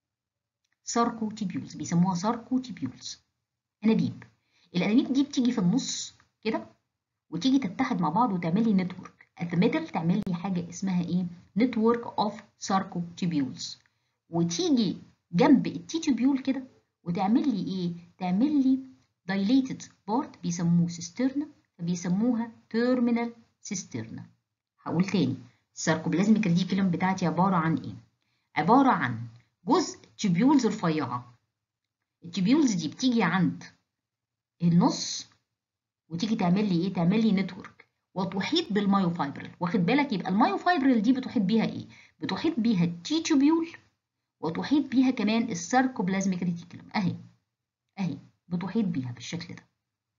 ساركو تيبيولز بيسموها ساركو تيبيولز انابيب الانابيب دي بتيجي في النص كده وتيجي تتحد مع بعض وتعمل لي نتورك ات ميدل تعمل لي حاجه اسمها ايه نتورك اوف ساركو تيبيولز وتيجي جنب التيتوبيول كده وتعمل لي ايه تعمل لي dilated part بيسموه سيسترنا فبيسموها terminal سيسترنا هقول تاني الساركوبلازميك ريتيكولوم بتاعتي عباره عن ايه عباره عن جزء تيبيولز رفيعه التيبيولز دي بتيجي عند النص وتيجي تعمل لي ايه تعمل لي نتورك وتحيط بالمايوفايبرل واخد بالك يبقى المايوفايبرل دي بتحيط بيها ايه بتحيط بيها التيتوبيول وتحيط بيها كمان الساركوبلازميك ريتيكولم اهي اهي بتحيط بيها بالشكل ده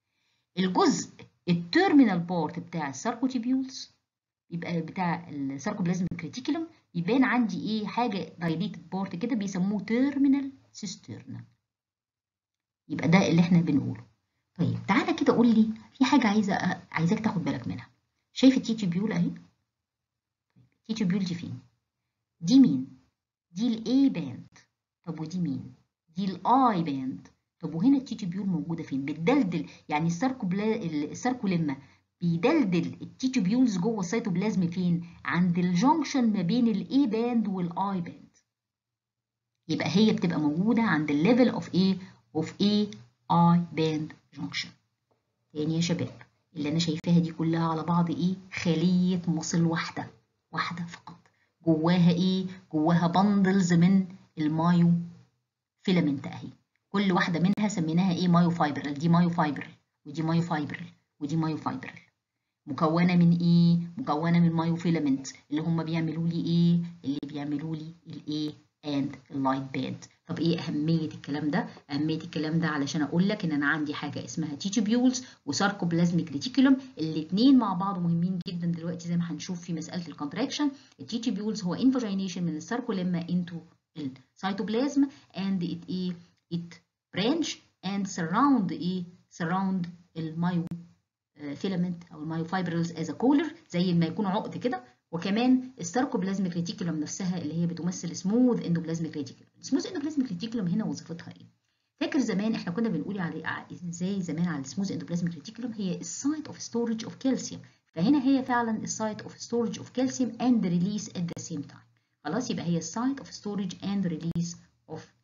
الجزء التيرمينال بارت بتاع الساركوتيبيولز يبقى بتاع الساركوبلازميك ريتيكولم يبان عندي ايه حاجه دايليتد بارت كده بيسموه تيرمينال سيسترنا يبقى ده اللي احنا بنقوله طيب تعالى كده قول لي في حاجه عايزه عايزاك تاخد بالك منها شايف التيتوبيول اهي التيتوبيول دي فين دي مين دي الاي باند طب ودي مين دي الاي باند طب وهنا التيتوبيول موجوده فين بتدلدل يعني الساركوبلا الساركوليما بيدلدل التيتوبيولز جوه السيتوبلازم فين عند الجنكشن ما بين الاي باند والاي باند يبقى هي بتبقى موجوده عند الليفل اوف ايه اوف اي اي باند جنكشن تاني يا شباب اللي انا شايفاها دي كلها على بعض ايه خليه مصل واحده واحده فقط جواها ايه جواها بندلز من المايو فيلامنت اهي كل واحده منها سميناها ايه مايو فايبرال دي مايو فايبرال ودي مايو فايبرال ودي مايو فايبرال مكونه من ايه مكونه من مايو فيلامنت اللي هم بيعملوا لي ايه اللي بيعملوا لي الايه اند اللايت باند طب ايه اهميه الكلام ده اهميه الكلام ده علشان اقول لك ان انا عندي حاجه اسمها تيتوبيولز وساركوبلازميك ريتيكولوم الاثنين مع بعض مهمين جدا دلوقتي زي ما هنشوف في مساله الكونتراكشن التيتوبيولز هو انفاجينيشن من الساركوليما انتو السيتوبلازم and it ايه it branch and surround ايه surround المايو فيلامنت او المايو فايبرلز از كولر زي ما يكون عقد كده وكمان الساركوبلازميك ريتيكولوم نفسها اللي هي بتمثل سموث اندوبلازميك ريتيكولوم السموث اندوبلازميك ريتيكولوم هنا وظيفتها ايه فاكر زمان احنا كنا بنقول على ازاي زمان على السموث اندوبلازميك ريتيكولوم هي السايت اوف ستورج اوف كالسيوم فهنا هي فعلا السايت اوف ستورج اوف كالسيوم اند ريليس ات ذا سيم تايم خلاص يبقى هي السايت اوف ستورج اند ريليس اوف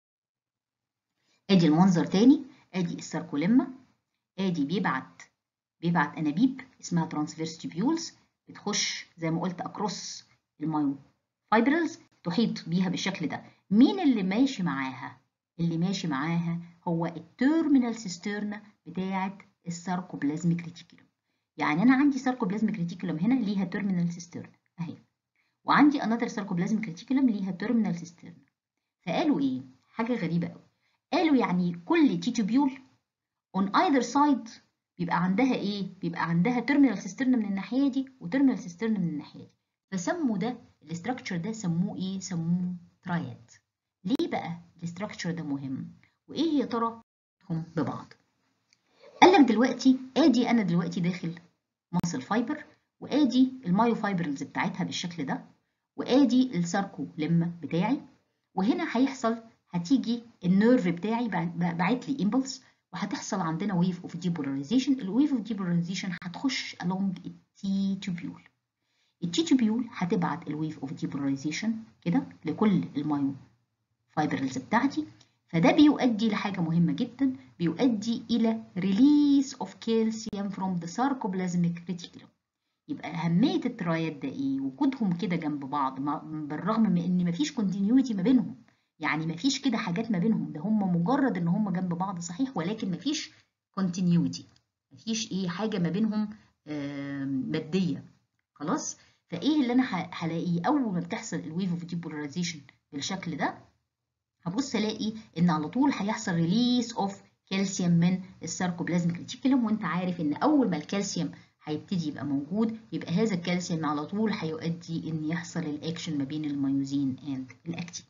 ادي المنظر تاني ادي الساركوليما ادي بيبعت بيبعت انابيب اسمها ترانسفيرس تيبيولز بتخش زي ما قلت اكروس المايو فايبرلز تحيط بيها بالشكل ده مين اللي ماشي معاها اللي ماشي معاها هو التيرمينال سيسترنا بتاعه الساركوبلازميك ريتيكولوم يعني انا عندي ساركوبلازميك ريتيكولوم هنا ليها تيرمينال سيسترنا اهي وعندي انذر ساركوبلازميك ريتيكولوم ليها تيرمينال سيسترنا فقالوا ايه حاجه غريبه قوي قالوا يعني كل تيتوبيول on either side بيبقى عندها ايه بيبقى عندها تيرمينال سيسترن من الناحيه دي وتيرمينال سيسترن من الناحيه دي فسموا ده الاستراكشر ده سموه ايه سموه ترايد ليه بقى الاستراكشر ده مهم وايه يا ترى هم ببعض قال لك دلوقتي ادي انا دلوقتي داخل ماسل فايبر وادي المايو فايبرلز بتاعتها بالشكل ده وادي الساركو لما بتاعي وهنا هيحصل هتيجي النيرف بتاعي باعت لي امبلس وهتحصل عندنا ويف اوف ديبولاريزيشن الويف اوف ديبولاريزيشن هتخش along التي تيوبيول التي تيوبيول هتبعت الويف اوف ديبولاريزيشن كده لكل المايو فايبرلز بتاعتي فده بيؤدي لحاجة مهمة جدا بيؤدي إلى release of calcium from the sarcoplasmic reticulum يبقى أهمية الترايات ده إيه؟ وجودهم كده جنب بعض بالرغم من إن مفيش continuity ما بينهم يعني مفيش كده حاجات ما بينهم ده هم مجرد ان هم جنب بعض صحيح ولكن مفيش continuity مفيش ايه حاجه ما بينهم ماديه خلاص فايه اللي انا هلاقيه اول ما بتحصل الويف اوف ديبولاريزيشن بالشكل ده هبص الاقي ان على طول هيحصل ريليس اوف كالسيوم من الساركوبلازميك ريتيكولوم وانت عارف ان اول ما الكالسيوم هيبتدي يبقى موجود يبقى هذا الكالسيوم على طول هيؤدي ان يحصل الاكشن ما بين الميوزين اند الاكتين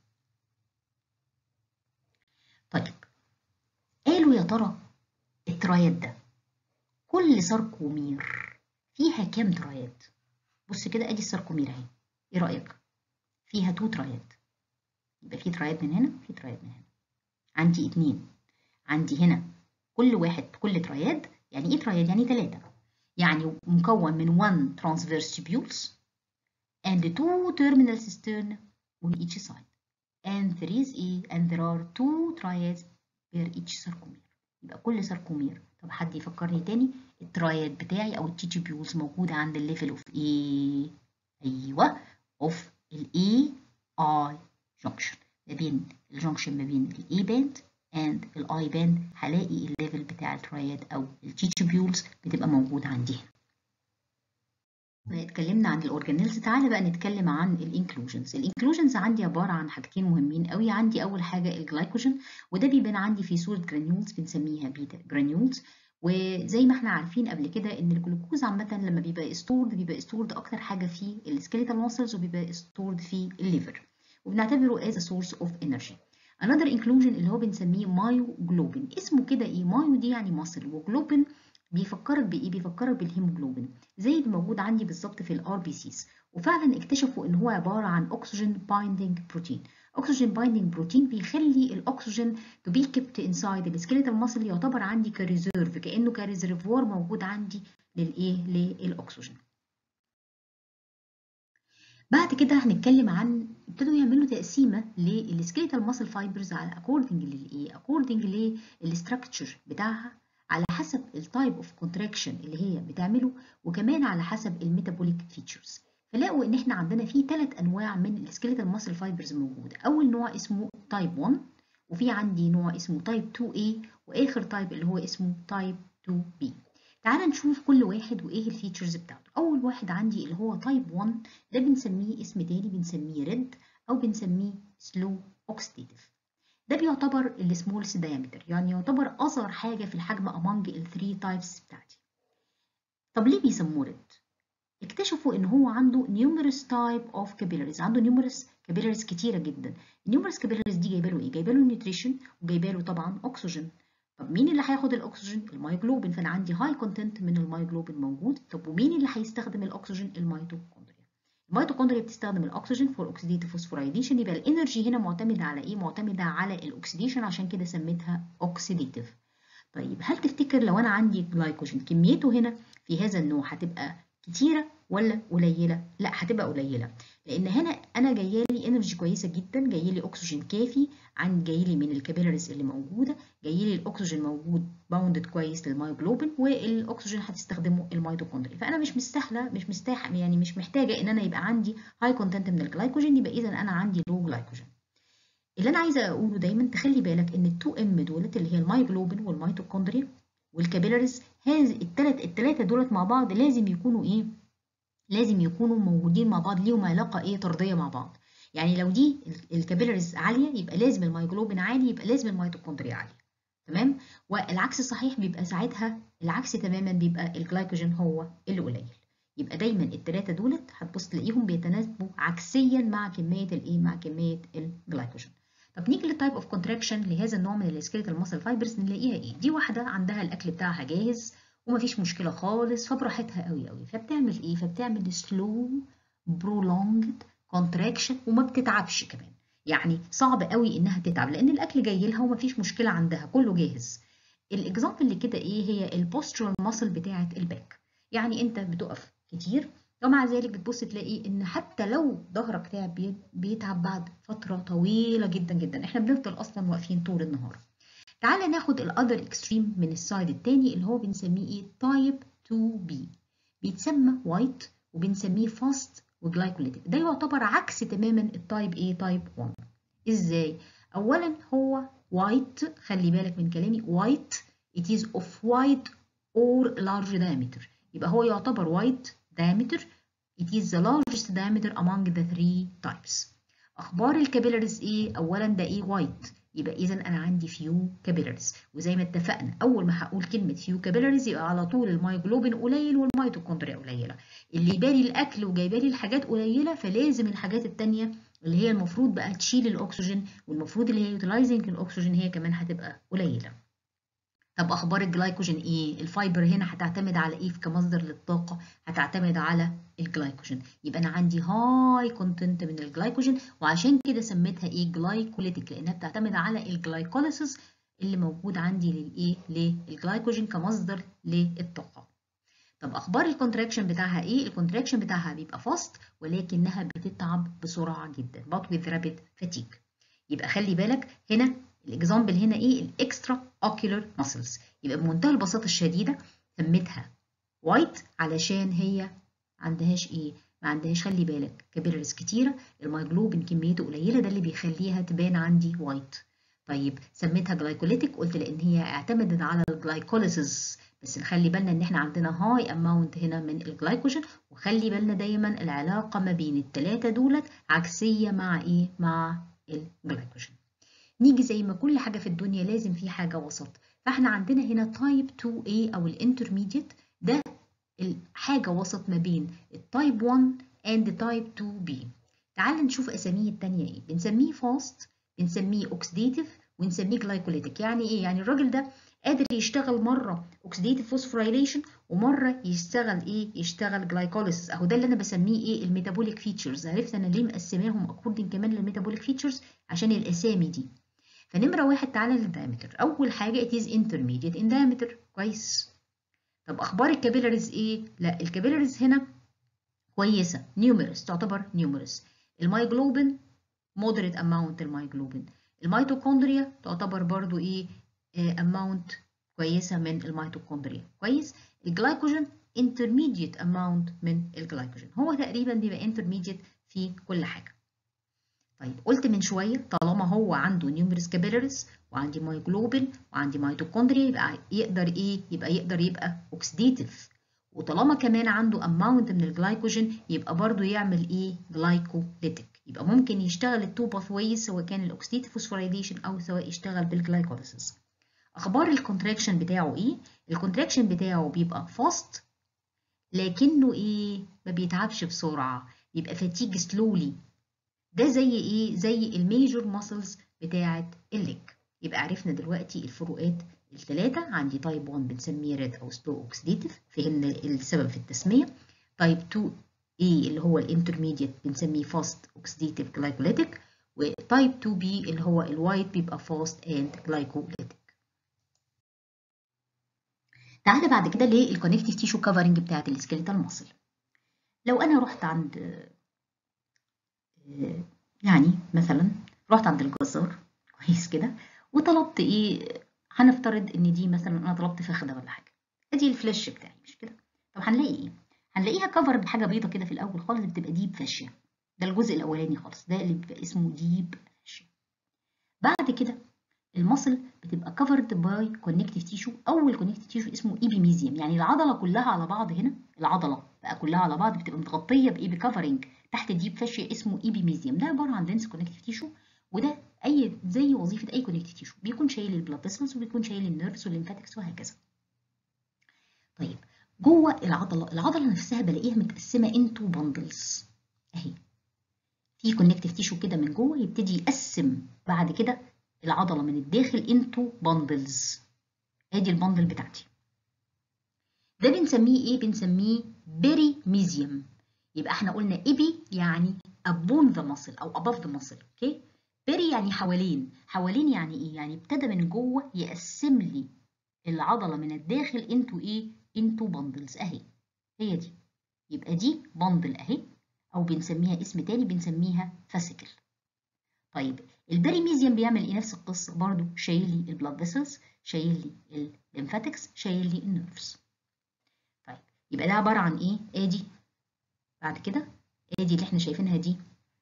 طيب قالوا يا ترى الترايات ده كل ساركومير فيها كام ترايات بص كده ادي الساركومير اهي ايه رايك فيها تو ترايات يبقى في ترايات من هنا في ترايات من هنا عندي اتنين عندي هنا كل واحد كل تراياد يعني ايه تراياد يعني ثلاثة يعني مكون من 1 transverse tubules and two terminal cistern on each side and there is a and there are two triads per each sarcomere يبقى كل ساركومير طب حد يفكرني تاني الترايد بتاعي او التيتوبيولز موجوده عند الليفل اوف ايه ايوه اوف الاي اي جنكشن ما بين الجنكشن ما بين الاي باند اند الاي باند هلاقي الليفل بتاع الترايد او التيتوبيولز بتبقى موجوده عندي هنا اتكلمنا عن الاورجانيلز تعالى بقى نتكلم عن الانكلوجنز الانكلوجنز عندي عباره عن حاجتين مهمين قوي عندي اول حاجه الجلايكوجين وده بيبان عندي في صوره جرانيولز بنسميها بيتا جرانيولز وزي ما احنا عارفين قبل كده ان الجلوكوز عامه لما بيبقى استورد بيبقى استورد اكتر حاجه في السكيليتال ماسلز وبيبقى استورد في الليفر وبنعتبره as a source of energy another inclusion اللي هو بنسميه مايوجلوبين اسمه كده ايه مايو دي يعني مصل وجلوبين بيفكرك بايه بيفكرك بالهيموجلوبين زي اللي موجود عندي بالظبط في الار بي سيز وفعلا اكتشفوا ان هو عباره عن اكسجين بايندينج بروتين اكسجين بايندينج بروتين بيخلي الاكسجين تو بي كيبت انسايد السكيليتال ماسل يعتبر عندي كريزيرف كانه كريزرفوار موجود عندي للايه للاكسجين بعد كده هنتكلم عن ابتدوا يعملوا تقسيمه للسكيليتال ماسل فايبرز على اكوردنج للايه اكوردنج للستراكشر بتاعها على حسب التايب اوف كونتراكشن اللي هي بتعمله وكمان على حسب الميتابوليك فيتشرز فلاقوا ان احنا عندنا في ثلاث انواع من السكيليتال ماسل فايبرز موجوده اول نوع اسمه تايب 1 وفي عندي نوع اسمه تايب 2A واخر تايب اللي هو اسمه تايب 2B تعال نشوف كل واحد وايه الفيتشرز بتاعته اول واحد عندي اللي هو تايب 1 ده بنسميه اسم تاني بنسميه ريد او بنسميه سلو اوكسيديتيف ده بيعتبر السمولست diameter يعني يعتبر اصغر حاجه في الحجم among ال 3 تايبس بتاعتي طب ليه بيسموه ريد اكتشفوا ان هو عنده numerous type of capillaries عنده numerous capillaries كتيره جدا numerous capillaries دي جايبه له ايه جايبه له نيوتريشن وجايبه له طبعا اكسجين طب مين اللي هياخد الاكسجين المايجلوبين فانا عندي هاي كونتنت من المايجلوبين موجود طب ومين اللي هيستخدم الاكسجين الميتوكوندريا الميتوكوندريا بتستخدم الاكسجين فور اوكسيديتيف فوسفورايديشن يبقى الانرجي هنا معتمده على ايه معتمده على الاكسيديشن عشان كده سميتها اوكسيديتيف طيب هل تفتكر لو انا عندي جلايكوجين كميته هنا في هذا النوع هتبقى كتيره ولا قليله لا هتبقى قليله لان هنا انا جايه لي انرجي كويسه جدا جاي لي اكسجين كافي عن جاي لي من الكابيلاريز اللي موجوده جاي لي الاكسجين موجود باوندد كويس للمايوجلوبين والاكسجين هتستخدمه الميتوكوندريا فانا مش مستاهله مش مستاح يعني مش محتاجه ان انا يبقى عندي هاي كونتنت من الجلايكوجين يبقى اذا انا عندي لو جلايكوجين اللي انا عايزه اقوله دايما تخلي بالك ان التو ام دولت اللي هي المايوجلوبين والميتوكوندريا والكابيلاريز هذه الثلاث الثلاثه دولت مع بعض لازم يكونوا ايه لازم يكونوا موجودين مع بعض ليهم علاقه ايه طرديه مع بعض يعني لو دي الكابيلاريز عاليه يبقى لازم المايجلوبين عالي يبقى لازم الميتوكوندريا عاليه تمام والعكس صحيح بيبقى ساعتها العكس تماما بيبقى الجلايكوجين هو اللي قليل يبقى دايما الثلاثه دولت هتبص تلاقيهم بيتناسبوا عكسيا مع كميه الايه مع كميه الجلايكوجين طب نيجي للتايب اوف كونتراكشن لهذا النوع من السكيلتال ماسل فايبرز نلاقيها ايه دي واحده عندها الاكل بتاعها جاهز ومفيش مشكله خالص فبراحتها قوي قوي فبتعمل ايه فبتعمل سلو برولونجد كونتراكشن وما بتتعبش كمان يعني صعب قوي انها تتعب لان الاكل جاي لها ومفيش مشكله عندها كله جاهز الاكزامبل اللي كده ايه هي البوسترال ماسل بتاعه الباك يعني انت بتقف كتير ومع ذلك بتبص تلاقي ان حتى لو ظهرك تعب بيتعب بعد فتره طويله جدا جدا احنا بنفضل اصلا واقفين طول النهار تعالى ناخد الاذر اكستريم من السايد التاني اللي هو بنسميه ايه تايب 2 b بيتسمى وايت وبنسميه فاست وجلايكوليتيك ده يعتبر عكس تماما التايب ايه تايب 1 ازاي اولا هو وايت خلي بالك من كلامي وايت it is of white or large diameter يبقى هو يعتبر white diameter it is the largest diameter among the three types اخبار الكابيلاريز ايه اولا ده ايه وايت يبقى اذا انا عندي فيو كابيلاريز وزي ما اتفقنا اول ما هقول كلمه فيو كابيلاريز يبقى على طول المايجلوبين قليل والميتوكوندريا قليله اللي بالي الاكل وجايبالي الحاجات قليله فلازم الحاجات التانيه اللي هي المفروض بقى تشيل الاكسجين والمفروض اللي هي يوتيلايزنج الاكسجين هي كمان هتبقى قليله طب اخبار الجلايكوجين ايه الفايبر هنا هتعتمد على ايه كمصدر للطاقه هتعتمد على الجلايكوجين يبقى انا عندي هاي كونتنت من الجلايكوجين وعشان كده سميتها ايه جلايكوليتيك لانها بتعتمد على الجلايكوليسيس اللي موجود عندي للايه للجلايكوجين كمصدر للطاقه طب اخبار الكونتراكشن بتاعها ايه الكونتراكشن بتاعها بيبقى فاست ولكنها بتتعب بسرعه جدا but with rapid fatigue يبقى خلي بالك هنا الاكزامبل هنا ايه الاكسترا اوكيولار ماسلز يبقى بمنتهى البساطه الشديده سميتها وايت علشان هي عندهاش ايه ما عندهاش خلي بالك كابيلاريز كتيره المايجلوبين كميته قليله ده اللي بيخليها تبان عندي وايت طيب سميتها جلايكوليتيك قلت لان هي اعتمدت على الجلايكوليسيس بس نخلي بالنا ان احنا عندنا هاي اماونت هنا من الجلايكوجين وخلي بالنا دايما العلاقه ما بين الثلاثه دولت عكسيه مع ايه مع الجلايكوجين نيجي زي ما كل حاجه في الدنيا لازم في حاجه وسط فاحنا عندنا هنا تايب 2A او الانترميديت ده الحاجه وسط ما بين التايب 1 اند تايب 2B تعال نشوف اساميه التانية ايه بنسميه فاست بنسميه اوكسيديتيف ونسميه جلايكوليتيك يعني ايه يعني الراجل ده قادر يشتغل مره اوكسيديتيف فوسفوريليشن ومره يشتغل ايه يشتغل جلايكوليسيس اهو ده اللي انا بسميه ايه الميتابوليك فيتشرز عرفت انا ليه مقسماهم اكوردنج كمان للميتابوليك فيتشرز عشان الاسامي دي فنمره واحد تعالى للدايمتر اول حاجه it is intermediate in diameter كويس طب اخبار الكابيلاريز ايه لا الكابيلاريز هنا كويسه نيوميرس تعتبر نيوميرس المايجلوبين moderate amount المايجلوبين الميتوكوندريا تعتبر برضو ايه اماونت كويسه من الميتوكوندريا كويس الجلايكوجين intermediate amount من الجلايكوجين هو تقريبا بيبقى intermediate في كل حاجه طيب قلت من شويه طالما هو عنده نيوميرس كابيلاريز وعندي مايجلوبين وعندي ميتوكوندريا يبقى يقدر ايه يبقى يقدر يبقى اوكسيديتيف وطالما كمان عنده اماونت من الجلايكوجين يبقى برضو يعمل ايه جلايكوليتيك يبقى ممكن يشتغل التو باثويز سواء كان الاوكسيديتيف فوسفوريليشن او سواء يشتغل بالجلايكوليسيس اخبار الكونتراكشن بتاعه ايه الكونتراكشن بتاعه بيبقى فاست لكنه ايه ما بيتعبش بسرعه بيبقى فاتيج سلولي ده زي ايه زي الميجور ماسلز بتاعه الليج يبقى عرفنا دلوقتي الفروقات الثلاثه عندي تايب 1 بنسميه ريد او سلو اوكسيديتيف فهمنا السبب في التسميه تايب 2 A اللي هو الانترميديت بنسميه فاست اوكسيديتيف جلايكوليتيك وتايب 2 B اللي هو الوايت بيبقى فاست اند جلايكوليتيك تعالى بعد كده للكونكتيف تيشو كفرنج بتاعت السكيلتال ماسل لو انا رحت عند يعني مثلا رحت عند الجزار كويس كده وطلبت ايه هنفترض ان دي مثلا انا طلبت فخده ولا حاجه ادي الفلاش بتاعي مش كده طب هنلاقي ايه هنلاقيها كفر بحاجه بيضه كده في الاول خالص بتبقى ديب فاشيه ده الجزء الاولاني خالص ده اللي بيبقى اسمه ديب فاشيه بعد كده المصل بتبقى كفرد باي كونكتيف تيشو اول كونكتيف تيشو اسمه ايبيميزيوم يعني العضله كلها على بعض هنا العضله بقى كلها على بعض بتبقى متغطيه بايه بكفرنج تحت ديب فاشيه اسمه ايبيميزيوم ده عباره عن دنس كونكتيف تيشو وده اي زي وظيفه اي كونكتيف تيشو بيكون شايل البلاد فيسلز وبيكون شايل النيرفز والليمفاتكس وهكذا طيب جوه العضله العضله نفسها بلاقيها متقسمه انتو بندلز اهي في كونكتيف تيشو كده من جوه يبتدي يقسم بعد كده العضله من الداخل انتو بندلز ادي البندل بتاعتي ده بنسميه ايه بنسميه بيري ميزيوم يبقى احنا قلنا ايبي يعني above the muscle او above the muscle اوكي بيري يعني حوالين حوالين يعني ايه يعني ابتدى من جوه يقسم لي العضله من الداخل انتو ايه انتو بندلز اهي هي دي يبقى دي بندل اهي او بنسميها اسم تاني بنسميها فاسيكل طيب البريميزيوم بيعمل ايه نفس القصه برضو شايل لي البلاد فيسلز شايل لي الليمفاتكس شايل لي النيرفز طيب يبقى ده عباره عن ايه ادي بعد كده ادي اللي احنا شايفينها دي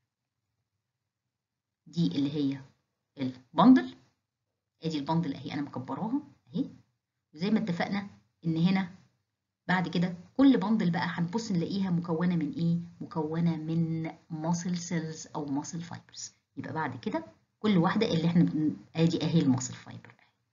دي اللي هي البندل ادي البندل اهي انا مكبراها اهي وزي ما اتفقنا ان هنا بعد كده كل بندل بقى هنبص نلاقيها مكونه من ايه مكونه من ماسل سيلز او ماسل فايبرز يبقى بعد كده كل واحده اللي احنا بن... ادي اهي الماسل فايبر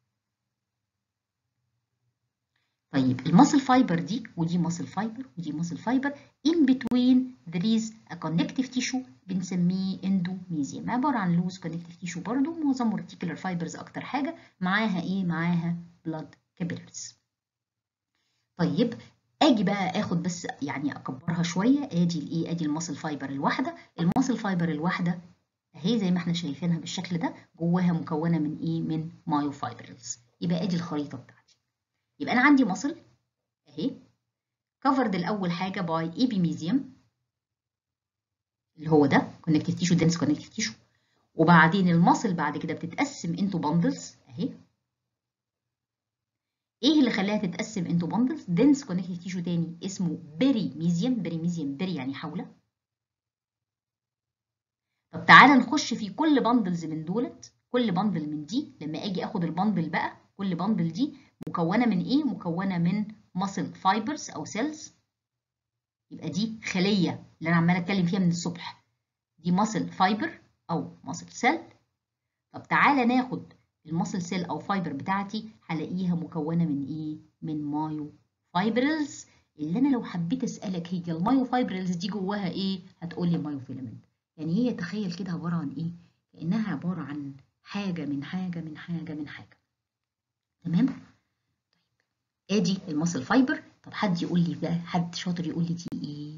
طيب الماسل فايبر دي ودي ماسل فايبر ودي ماسل فايبر in between there is a connective tissue بنسميه اندوميزيوم عباره عن لوز connective tissue برضو معظمه reticular fibers اكتر حاجه معاها ايه معاها blood capillaries طيب اجي بقى اخد بس يعني اكبرها شويه ادي الايه ادي الماسل فايبر الواحده الماسل فايبر الواحده اهي زي ما احنا شايفينها بالشكل ده جواها مكونه من ايه من مايوفايبرلز يبقى ادي الخريطه بتاعتي يبقى انا عندي ماسل اهي كفرد الاول حاجه باي ايبيميزيوم اللي هو ده كونكتيف تيشو دنس كونكتيف تيشو وبعدين الماسل بعد كده بتتقسم انتو باندلز اهي ايه اللي خلاها تتقسم انتو باندلز دنس كونكتيف تيشو تاني اسمه بيري ميزيوم بيري ميزيوم بيري يعني حوله طب تعالى نخش في كل باندلز من دولت كل باندل من دي لما اجي اخد الباندل بقى كل باندل دي مكونه من ايه مكونه من muscle fibers او cells يبقى دي خليه اللي انا عماله اتكلم فيها من الصبح دي muscle fiber او muscle cell طب تعالى ناخد المسل سيل او فايبر بتاعتي هلاقيها مكونه من ايه من مايو فايبرلز اللي انا لو حبيت اسالك هي المايو فايبرلز دي جواها ايه هتقول لي مايو فيلامنت يعني هي تخيل كده عباره عن ايه كانها عباره عن حاجه من حاجه من حاجه من حاجه تمام ادي المسل فايبر طب حد يقول لي بقى حد شاطر يقول لي دي ايه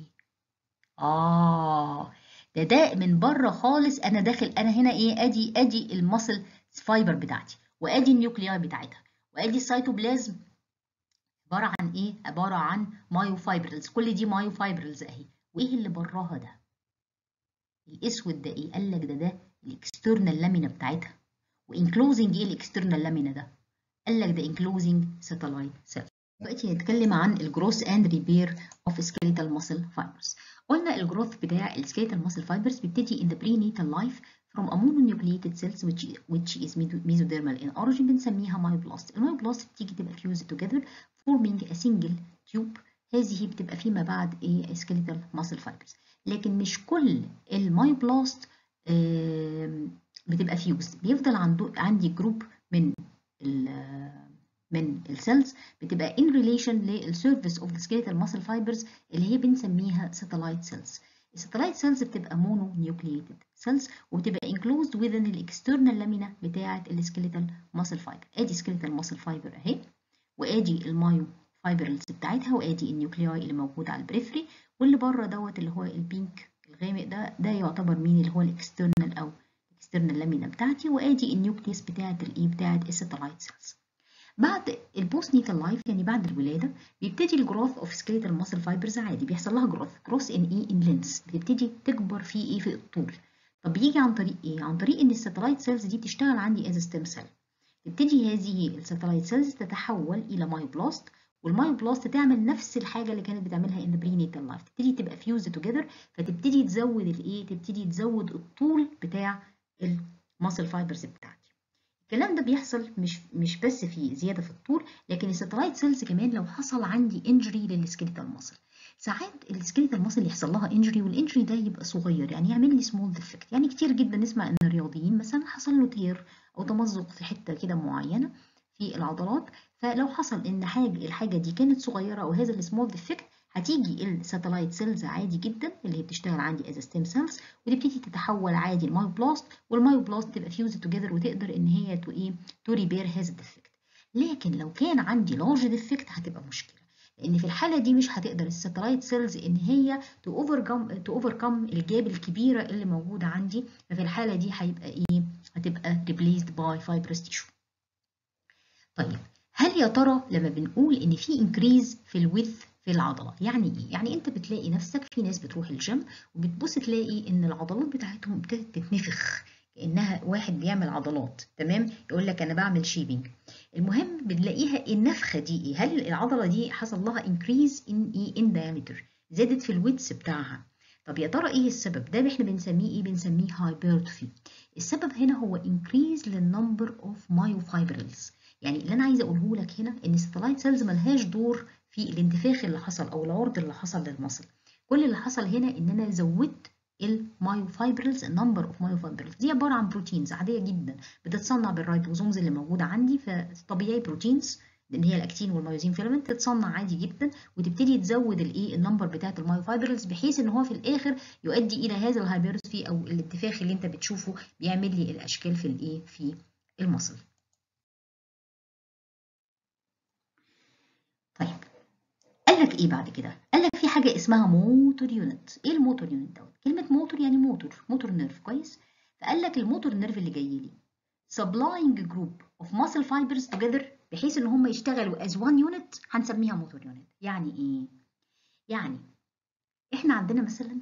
اه ده ده من بره خالص انا داخل انا هنا ايه ادي ادي المسل فايبر بتاعتي وادي النيوكلياي بتاعتها وادي السيتوبلازم عباره عن ايه عباره عن مايو فايبرلز كل دي مايو فايبرلز اهي وايه اللي براها ده الاسود ده ايه قال لك ده ده الاكسترنال لامينا بتاعتها وانكلوزنج ايه الاكسترنال لامينا ده قال لك ده انكلوزنج ساتلايت سيل دلوقتي هنتكلم عن الجروث اند ريبير اوف سكيليتال ماسل فايبرز قلنا الجروث بتاع السكيليتال ماسل فايبرز بيبتدي in the prenatal life from a mononucleated cells which which is mesodermal in origin بنسميها مايوبلاست المايوبلاست بتيجي تبقى fused together forming a single tube هذه بتبقى فيما بعد ايه skeletal muscle fibers لكن مش كل المايوبلاست بتبقى fused بيفضل عنده عندي جروب من ال من السيلز بتبقى in relation للسيرفيس اوف the skeletal muscle fibers اللي هي بنسميها satellite cells الساتلايت سيلز بتبقى مونو نيوكلييتد سيلز وبتبقى enclosed within الاكسترنال لامينا بتاعه السكيليتال ماسل فايبر ادي سكيليتال ماسل فايبر اهي وادي المايو فايبرلز بتاعتها وادي النيوكلياي اللي موجوده على البريفري واللي بره دوت اللي هو البينك الغامق ده ده يعتبر مين اللي هو الاكسترنال او الاكسترنال لامينا بتاعتي وادي النيوكليس بتاعه الايه بتاعه الساتلايت سيلز بعد البوست نيتال لايف يعني بعد الولاده بيبتدي الجروث اوف سكيليتال ماسل فايبرز عادي بيحصل لها جروث جروث ان ايه ان لينس بتبتدي تكبر في ايه في الطول طب بيجي عن طريق ايه عن طريق ان الساتلايت سيلز دي بتشتغل عندي از ستيم سيل تبتدي هذه الساتلايت سيلز تتحول الى مايوبلاست والمايوبلاست تعمل نفس الحاجه اللي كانت بتعملها ان برينيتال لايف تبتدي تبقى فيوز توجذر فتبتدي تزود الايه تبتدي تزود الطول بتاع الماسل فايبرز بتاعتي الكلام ده بيحصل مش مش بس في زياده في الطول لكن الساتلايت سيلز كمان لو حصل عندي انجري للسكيليتال ماسل ساعات السكيليتال ماسل يحصل لها انجري والانجري ده يبقى صغير يعني يعمل لي سمول ديفكت يعني كتير جدا نسمع ان الرياضيين مثلا حصل له تير او تمزق في حته كده معينه في العضلات فلو حصل ان حاجه الحاجه دي كانت صغيره او هذا السمول ديفكت هتيجي الساتلايت سيلز عادي جدا اللي هي بتشتغل عندي از ستيم سيلز وتبتدي تتحول عادي المايوبلاست والمايوبلاست تبقى فيوز توجذر وتقدر ان هي تو ايه تو ريبير هذا الديفكت لكن لو كان عندي لارج ديفكت هتبقى مشكله لان في الحاله دي مش هتقدر الساتلايت سيلز ان هي تو اوفركم تو اوفركم الجاب الكبيره اللي موجوده عندي ففي الحاله دي هيبقى ايه هتبقى ريبليسد باي فايبرس تيشو طيب هل يا ترى لما بنقول ان في انكريز في الويث في العضله يعني ايه يعني انت بتلاقي نفسك في ناس بتروح الجيم وبتبص تلاقي ان العضلات بتاعتهم ابتدت تتنفخ كانها واحد بيعمل عضلات تمام يقول لك انا بعمل شيبنج المهم بنلاقيها النفخه دي ايه هل العضله دي حصل لها انكريز ان ايه ان diameter زادت في الويدث بتاعها طب يا ترى ايه السبب ده احنا بنسميه ايه بنسميه هايبرتروفي السبب هنا هو انكريز للنمبر اوف مايوفايبرلز يعني اللي انا عايزه اقوله لك هنا ان الستلايت سيلز ملهاش دور في الانتفاخ اللي حصل او العرض اللي حصل للمصل كل اللي حصل هنا ان انا زودت المايوفايبرلز النمبر اوف مايوفايبرلز دي عباره عن بروتينز عاديه جدا بتتصنع بالرايبوزومز اللي موجوده عندي فطبيعي بروتينز لان هي الاكتين والمايوزين فيلامنت تتصنع عادي جدا وتبتدي تزود الايه النمبر بتاعت المايوفايبرلز بحيث ان هو في الاخر يؤدي الى هذا الهايبرتروفي او الانتفاخ اللي انت بتشوفه بيعمل لي الاشكال في الايه في المصل طيب قال لك ايه بعد كده قال لك في حاجه اسمها موتور يونت ايه الموتور يونت دوت كلمه موتور يعني موتور موتور نيرف كويس فقال لك الموتور نيرف اللي جاي لي supplying group of muscle fibers together بحيث ان هم يشتغلوا as one unit هنسميها موتور يونت يعني ايه يعني احنا عندنا مثلا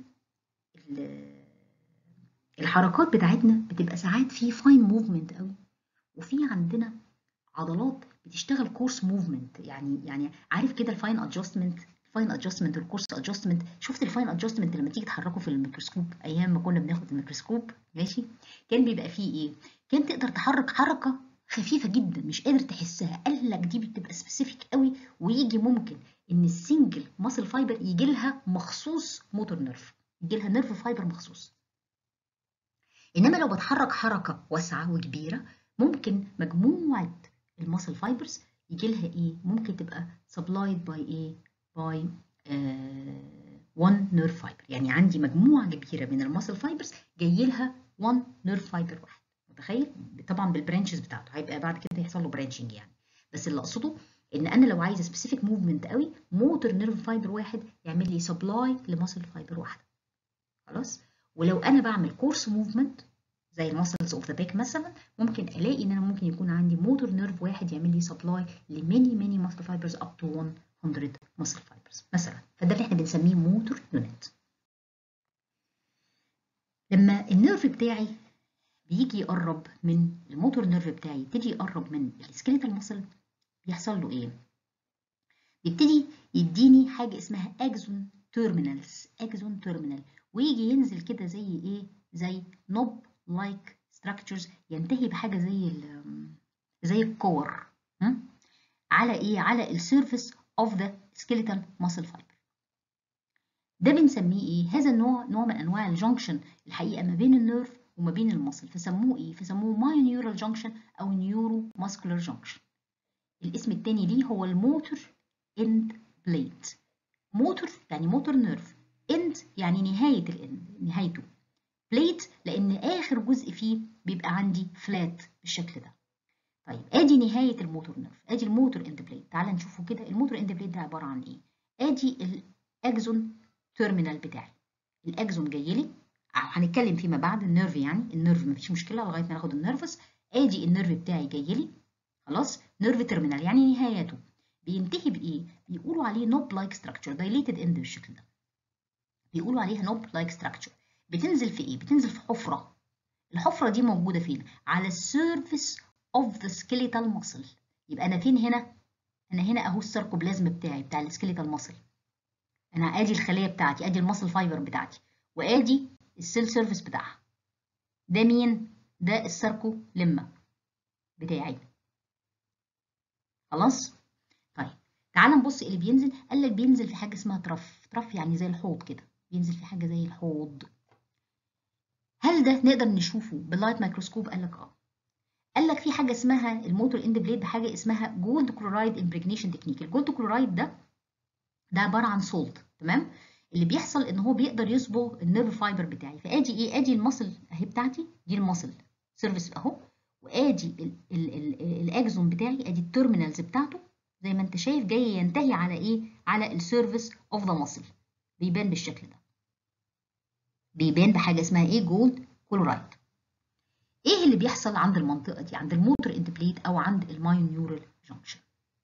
الحركات بتاعتنا بتبقى ساعات في فاين موفمنت قوي وفي عندنا عضلات بتشتغل كورس موفمنت يعني يعني عارف كده الفاين ادجستمنت الفاين ادجستمنت والكورس ادجستمنت شفت الفاين ادجستمنت لما تيجي تحركه في الميكروسكوب ايام ما كنا بناخد الميكروسكوب ماشي كان بيبقى فيه ايه كان تقدر تحرك حركه خفيفه جدا مش قادر تحسها قال لك دي بتبقى سبيسيفيك قوي ويجي ممكن ان السنجل ماسل فايبر يجي لها مخصوص موتور نيرف يجي لها نيرف فايبر مخصوص انما لو بتحرك حركه واسعه وكبيره ممكن مجموعه الماسل فايبرز يجي لها ايه ممكن تبقى supplied by ايه by one nerve fiber يعني عندي مجموعه كبيره من الماسل فايبرز جاي لها one nerve fiber واحد متخيل طبعا بالبرانشز بتاعته هيبقى بعد كده يحصل له برانشنج يعني بس اللي اقصده ان انا لو عايزه سبيسيفيك موفمنت قوي موتور نيرف فايبر واحد يعمل لي سبلاي لماسل فايبر واحده خلاص ولو انا بعمل كورس موفمنت زي الماسلز اوف ذا باك مثلا ممكن الاقي ان انا ممكن يكون عندي موتور نيرف واحد يعمل لي سبلاي لماني ماني ماسل فايبرز اب تو 100 ماسل فايبرز مثلا فده اللي احنا بنسميه موتور يونت لما النيرف بتاعي بيجي يقرب من الموتور نيرف بتاعي يبتدي يقرب من السكيليتال ماسل بيحصل له ايه بيبتدي يديني حاجه اسمها اكزون تيرمينالز اكزون تيرمينال ويجي ينزل كده زي ايه زي نوب لايك ستراكشرز ينتهي بحاجه زي زي الكور على ايه على السيرفيس اوف ذا سكيليتال ماسل فايبر ده بنسميه ايه هذا النوع نوع من انواع الجنكشن الحقيقه ما بين النيرف وما بين المصل فسموه ايه فسموه مايو نيورال جنكشن او نيورو ماسكولار جنكشن الاسم التاني ليه هو الموتور اند بليد موتور يعني موتور نيرف اند يعني نهايه الاند نهايته بليد لان اخر جزء فيه بيبقى عندي فلات بالشكل ده طيب ادي نهايه الموتور نيرف ادي الموتور اند بليد تعال نشوفه كده الموتور اند بليد ده عباره عن ايه ادي الاكزون تيرمينال بتاعي الاكزون جاي لي هنتكلم فيما بعد النيرف يعني النيرف مفيش مشكله لغايه ما ناخد النيرفس ادي النيرف بتاعي جاي لي خلاص نيرف تيرمينال يعني نهايته بينتهي بايه بيقولوا عليه نوب لايك ستراكشر دايليتد اند بالشكل ده بيقولوا عليها نوب لايك ستراكشر بتنزل في ايه بتنزل في حفره الحفره دي موجوده فين على السيرفيس اوف ذا سكيليتال ماسل يبقى انا فين هنا انا هنا اهو الساركوبلازم بتاعي بتاع السكيليتال ماسل انا ادي الخليه بتاعتي ادي الماسل فايبر بتاعتي وادي السيل سيرفيس بتاعها ده مين ده الساركو لما بتاعي خلاص طيب تعال نبص اللي بينزل قال لك بينزل في حاجه اسمها ترف ترف يعني زي الحوض كده بينزل في حاجه زي الحوض هل ده نقدر نشوفه باللايت مايكروسكوب قال لك اه قال لك في حاجه اسمها الموتور اند بليد بحاجه اسمها جولد كلورايد امبريجنيشن تكنيك الجولد كلورايد ده ده عباره عن سولت تمام اللي بيحصل ان هو بيقدر يصبغ النيرف فايبر بتاعي فادي ايه ادي المصل اهي بتاعتي دي المصل سيرفيس اهو وادي الاكزون بتاعي ادي التيرمينالز بتاعته زي ما انت شايف جاي ينتهي على ايه على السيرفيس اوف ذا ماسل بيبان بالشكل ده بيبان بحاجه اسمها ايه جولد كلورايد ايه اللي بيحصل عند المنطقه دي عند الموتور اند بليد او عند المايونيورال جانكشن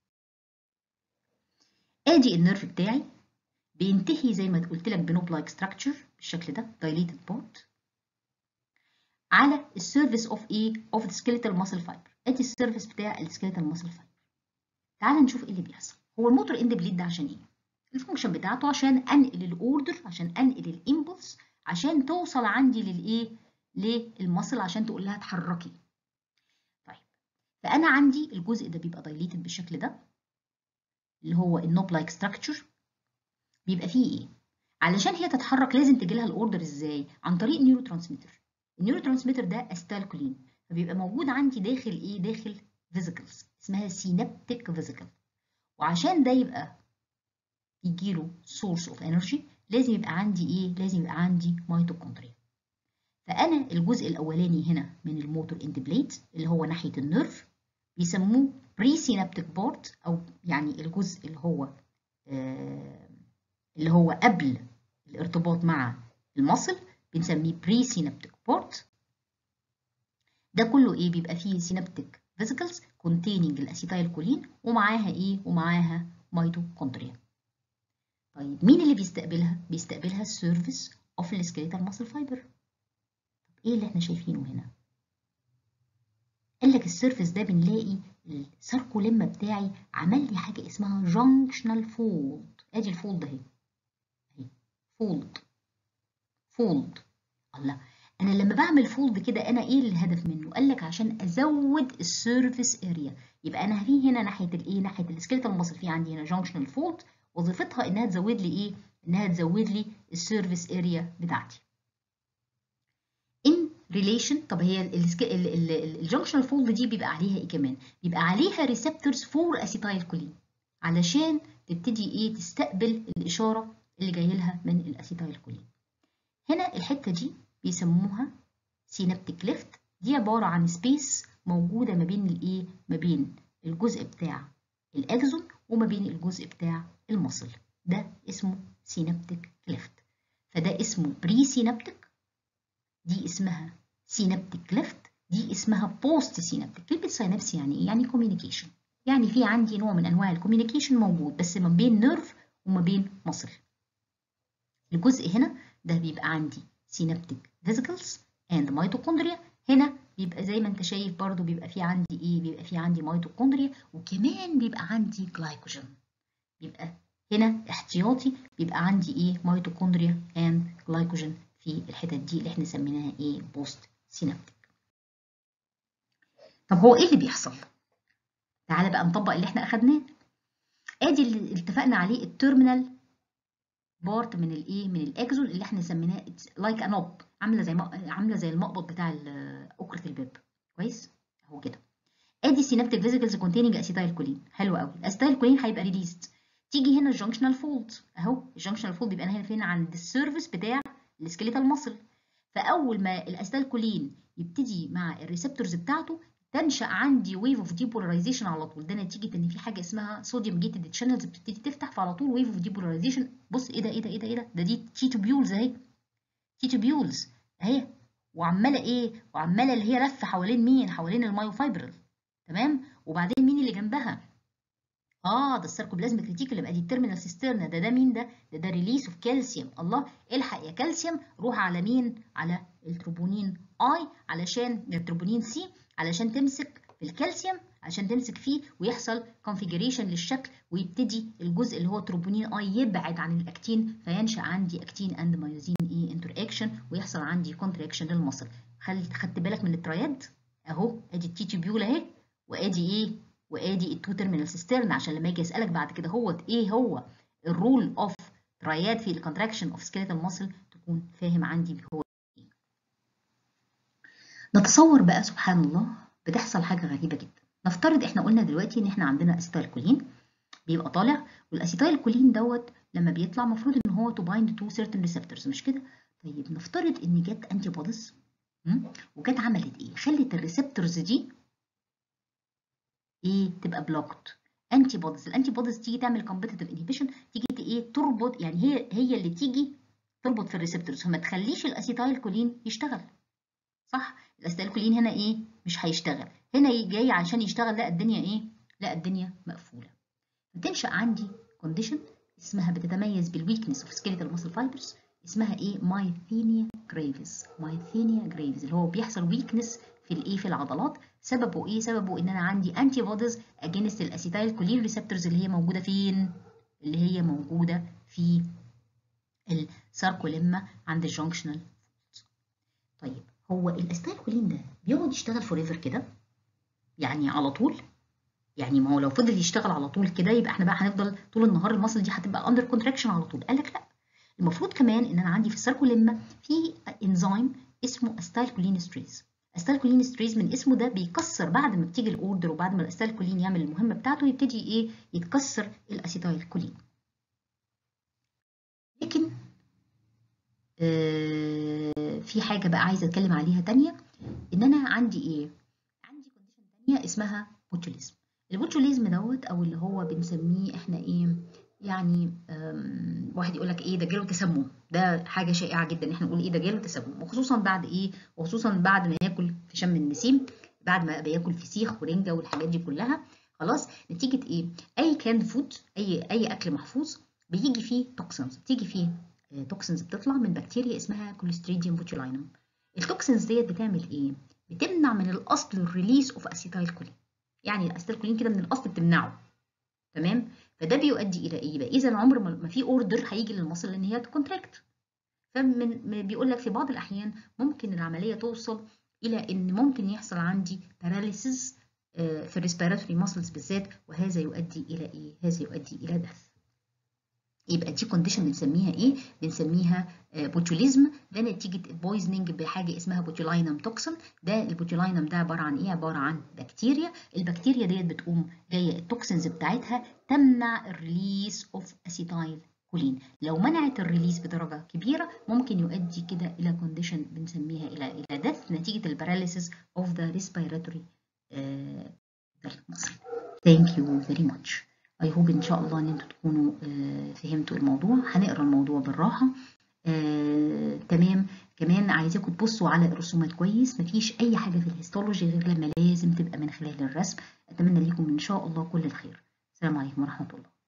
ادي النيرف بتاعي بينتهي زي ما قلت لك بنوب لايك ستراكشر بالشكل ده dilated بورت على السيرفيس اوف ايه اوف ذا سكيليتال ماسل فايبر ادي السيرفيس بتاع السكيليتال ماسل فايبر تعال نشوف ايه اللي بيحصل هو الموتور اند بليد ده عشان ايه الفانكشن بتاعته عشان انقل الاوردر عشان انقل الامبلس عشان توصل عندي للايه للمصل عشان تقول لها اتحركي طيب فانا عندي الجزء ده بيبقى dilated بالشكل ده اللي هو النوب لايك ستراكشر بيبقى فيه ايه علشان هي تتحرك لازم تجي لها الاوردر ازاي عن طريق نيورو ترانسميتر النيورو ترانسميتر ده استالكولين فبيبقى موجود عندي داخل ايه داخل فيزيكلز اسمها سينابتيك فيزيكل وعشان ده يبقى يجيله سورس اوف انرجي لازم يبقى عندي ايه لازم يبقى عندي ميتوكوندريا فانا الجزء الاولاني هنا من الموتور اند بليد اللي هو ناحيه النيرف بيسموه بري سينابتيك بورت او يعني الجزء اللي هو آه اللي هو قبل الارتباط مع المصل بنسميه بري سينابتيك بورت ده كله ايه بيبقى فيه سينابتيك فيزيكلز containing الاسيتايل كولين ومعاها ايه ومعاها ميتوكوندريا طيب مين اللي بيستقبلها بيستقبلها السيرفيس اوف السكيليتال ماسل فايبر طب ايه اللي احنا شايفينه هنا قال لك السيرفيس ده بنلاقي الساركوليما بتاعي عمل لي حاجه اسمها جانكشنال فولد ادي الفولد اهي اهي فولد فولد الله انا لما بعمل فولد كده انا ايه الهدف منه قال لك عشان ازود السيرفيس اريا يبقى انا في هنا ناحيه الايه ناحيه السكيلتال ماسل في عندي هنا جانكشنال فولد وظيفتها انها تزود لي ايه انها تزود لي السيرفيس اريا بتاعتي ان ريليشن طب هي الجانكشنال فولد دي بيبقى عليها ايه كمان بيبقى عليها ريسبتورز فور اسيتايل كولين علشان تبتدي ايه تستقبل الاشاره اللي جاي لها من الاسيتايل كولين هنا الحته دي بيسموها سينابتيك ليفت دي عباره عن سبيس موجوده ما بين الايه ما بين الجزء بتاع الاكزون وما بين الجزء بتاع المصل ده اسمه سينابتيك ليفت فده اسمه بري سينابتيك دي اسمها سينابتيك ليفت دي اسمها بوست سينابتيك كلمه سينابس يعني ايه يعني كوميونيكيشن يعني في عندي نوع من انواع الكوميونيكيشن موجود بس ما بين نيرف وما بين مصل الجزء هنا ده بيبقى عندي سينابتيك فيزيكلز اند ميتوكوندريا هنا بيبقى زي ما انت شايف برضو بيبقى في عندي ايه بيبقى في عندي ميتوكوندريا وكمان بيبقى عندي جلايكوجين بيبقى هنا احتياطي بيبقى عندي ايه ميتوكوندريا اند جلايكوجين في الحتت دي اللي احنا سميناها ايه بوست سينابتيك طب هو ايه اللي بيحصل تعالى بقى نطبق اللي احنا اخدناه ادي اللي اتفقنا عليه التيرمينال بارت من الايه من الاكزون اللي احنا سميناه لايك انوب عامله زي عامله زي المقبض بتاع اكره الباب كويس اهو كده ادي سينابتيك فيزيكلز كونتيننج اسيتايل كولين حلو قوي الاسيتايل كولين هيبقى ريليزد تيجي هنا الجنكشنال فولد اهو الجنكشنال فولد يبقى هنا فين عند السيرفيس بتاع السكيليتال ماسل فاول ما الاسيتايل كولين يبتدي مع الريسبتورز بتاعته تنشا عندي ويف اوف ديبولاريزيشن على طول ده نتيجه ان في حاجه اسمها صوديوم جيتد تشانلز بتبتدي تفتح فعلى طول ويف اوف ديبولاريزيشن بص ايه ده ايه ده ايه ده ايه ده ده دي تيتوبيولز اهي تيتوبيولز اهي وعماله ايه وعماله اللي هي لفه حوالين مين حوالين المايوفايبرل تمام وبعدين مين اللي جنبها اه ده الساركوبلازميك ريتيكولم يبقى دي التيرمينال سيسترنا ده ده مين ده ده ده ريليس اوف كالسيوم الله الحق يا كالسيوم روح على مين على التروبونين اي علشان التروبونين سي علشان تمسك في الكالسيوم عشان تمسك فيه ويحصل كونفيجريشن للشكل ويبتدي الجزء اللي هو تروبونين اي يبعد عن الاكتين فينشا عندي اكتين اند مايوزين اي انتر اكشن ويحصل عندي كونتراكشن للمصل خدت بالك من التراياد اهو ادي التيتيبيول اهي وادي ايه وادي التو تيرمينال سيسترن عشان لما اجي اسالك بعد كده هو ايه هو الرول اوف تراياد في الكونتراكشن اوف سكيليتال ماسل تكون فاهم عندي هو ايه نتصور بقى سبحان الله بتحصل حاجه غريبه جدا نفترض احنا قلنا دلوقتي ان احنا عندنا اسيتايل كولين بيبقى طالع والاسيتايل كولين دوت لما بيطلع المفروض ان هو تو بايند تو سيرتن ريسبتورز مش كده طيب نفترض ان جت انتي بوديز وجت عملت ايه خلت الريسبتورز دي ايه تبقى بلوكت انتي بوديز الانتي بوديز تيجي تعمل كومبيتيتيف انهبيشن تيجي ايه تربط يعني هي هي اللي تيجي تربط في الريسبتورز فما تخليش الاسيتايل كولين يشتغل صح الاسيتايل كولين هنا ايه مش هيشتغل هنا جاي عشان يشتغل لا الدنيا ايه لا الدنيا مقفوله بتنشا عندي كونديشن اسمها بتتميز بالويكنس اوف سكيليتال ماسل فايبرز اسمها ايه مايثينيا جريفز مايثينيا جريفز اللي هو بيحصل ويكنس في الايه في العضلات سببه ايه سببه ان انا عندي انتي بوديز اجينست الاسيتايل كولين ريسبتورز اللي هي موجوده فين اللي هي موجوده في الساركوليما عند الجونكشنال طيب هو الاسيتايل كولين ده بيقعد يشتغل فور ايفر كده يعني على طول يعني ما هو لو فضل يشتغل على طول كده يبقى احنا بقى هنفضل طول النهار المصل دي هتبقى اندر كونتراكشن على طول قال لك لا المفروض كمان ان انا عندي في الساركوليما في انزيم اسمه استايلكولينستريز استايلكولينستريز من اسمه ده بيكسر بعد ما بتيجي الاوردر وبعد ما الاستايلكولين يعمل المهمه بتاعته يبتدي ايه يتكسر الاسيتايل كولين لكن آه في حاجه بقى عايزه اتكلم عليها تانية ان انا عندي ايه عندي كونديشن تانية اسمها بوتوليزم البوتوليزم دوت او اللي هو بنسميه احنا ايه يعني واحد يقول لك ايه ده جاله تسمم ده حاجه شائعه جدا ان احنا نقول ايه ده جاله تسمم وخصوصا بعد ايه وخصوصا بعد ما ياكل في شم النسيم بعد ما بياكل فسيخ ورنجه والحاجات دي كلها خلاص نتيجه ايه اي كاند فود اي اي اكل محفوظ بيجي فيه توكسنز بتيجي فيه توكسنز بتطلع من بكتيريا اسمها كوليستريديوم بوتولينوم التوكسنز ديت بتعمل ايه بتمنع من الاصل الريليس اوف اسيتايل كولين يعني الاسيتايل كولين كده من الاصل بتمنعه تمام فده بيؤدي الى ايه يبقى اذا عمر ما في اوردر هيجي للمصل ان هي تكونتراكت فمن بيقول لك في بعض الاحيان ممكن العمليه توصل الى ان ممكن يحصل عندي paralysis في الريسبيراتوري ماسلز بالذات وهذا يؤدي الى ايه هذا يؤدي الى دث يبقى دي كونديشن بنسميها ايه بنسميها بوتوليزم ده نتيجه بويزنينج بحاجه اسمها بوتولاينم توكسين ده البوتولاينم ده عباره عن ايه عباره عن بكتيريا البكتيريا ديت بتقوم جايه التوكسينز بتاعتها تمنع الريليس اوف اسيتايل كولين لو منعت الريليس بدرجه كبيره ممكن يؤدي كده الى كونديشن بنسميها الى الى دث نتيجه الباراليسيس اوف ذا ريسبيراتوري muscle thank you very much I hope إن شاء الله إن أنتوا تكونوا آه فهمتوا الموضوع هنقرا الموضوع بالراحة آه تمام كمان عايزاكم تبصوا على الرسومات كويس مفيش أي حاجة في الهيستولوجي غير لما لازم تبقى من خلال الرسم أتمنى ليكم إن شاء الله كل الخير السلام عليكم ورحمة الله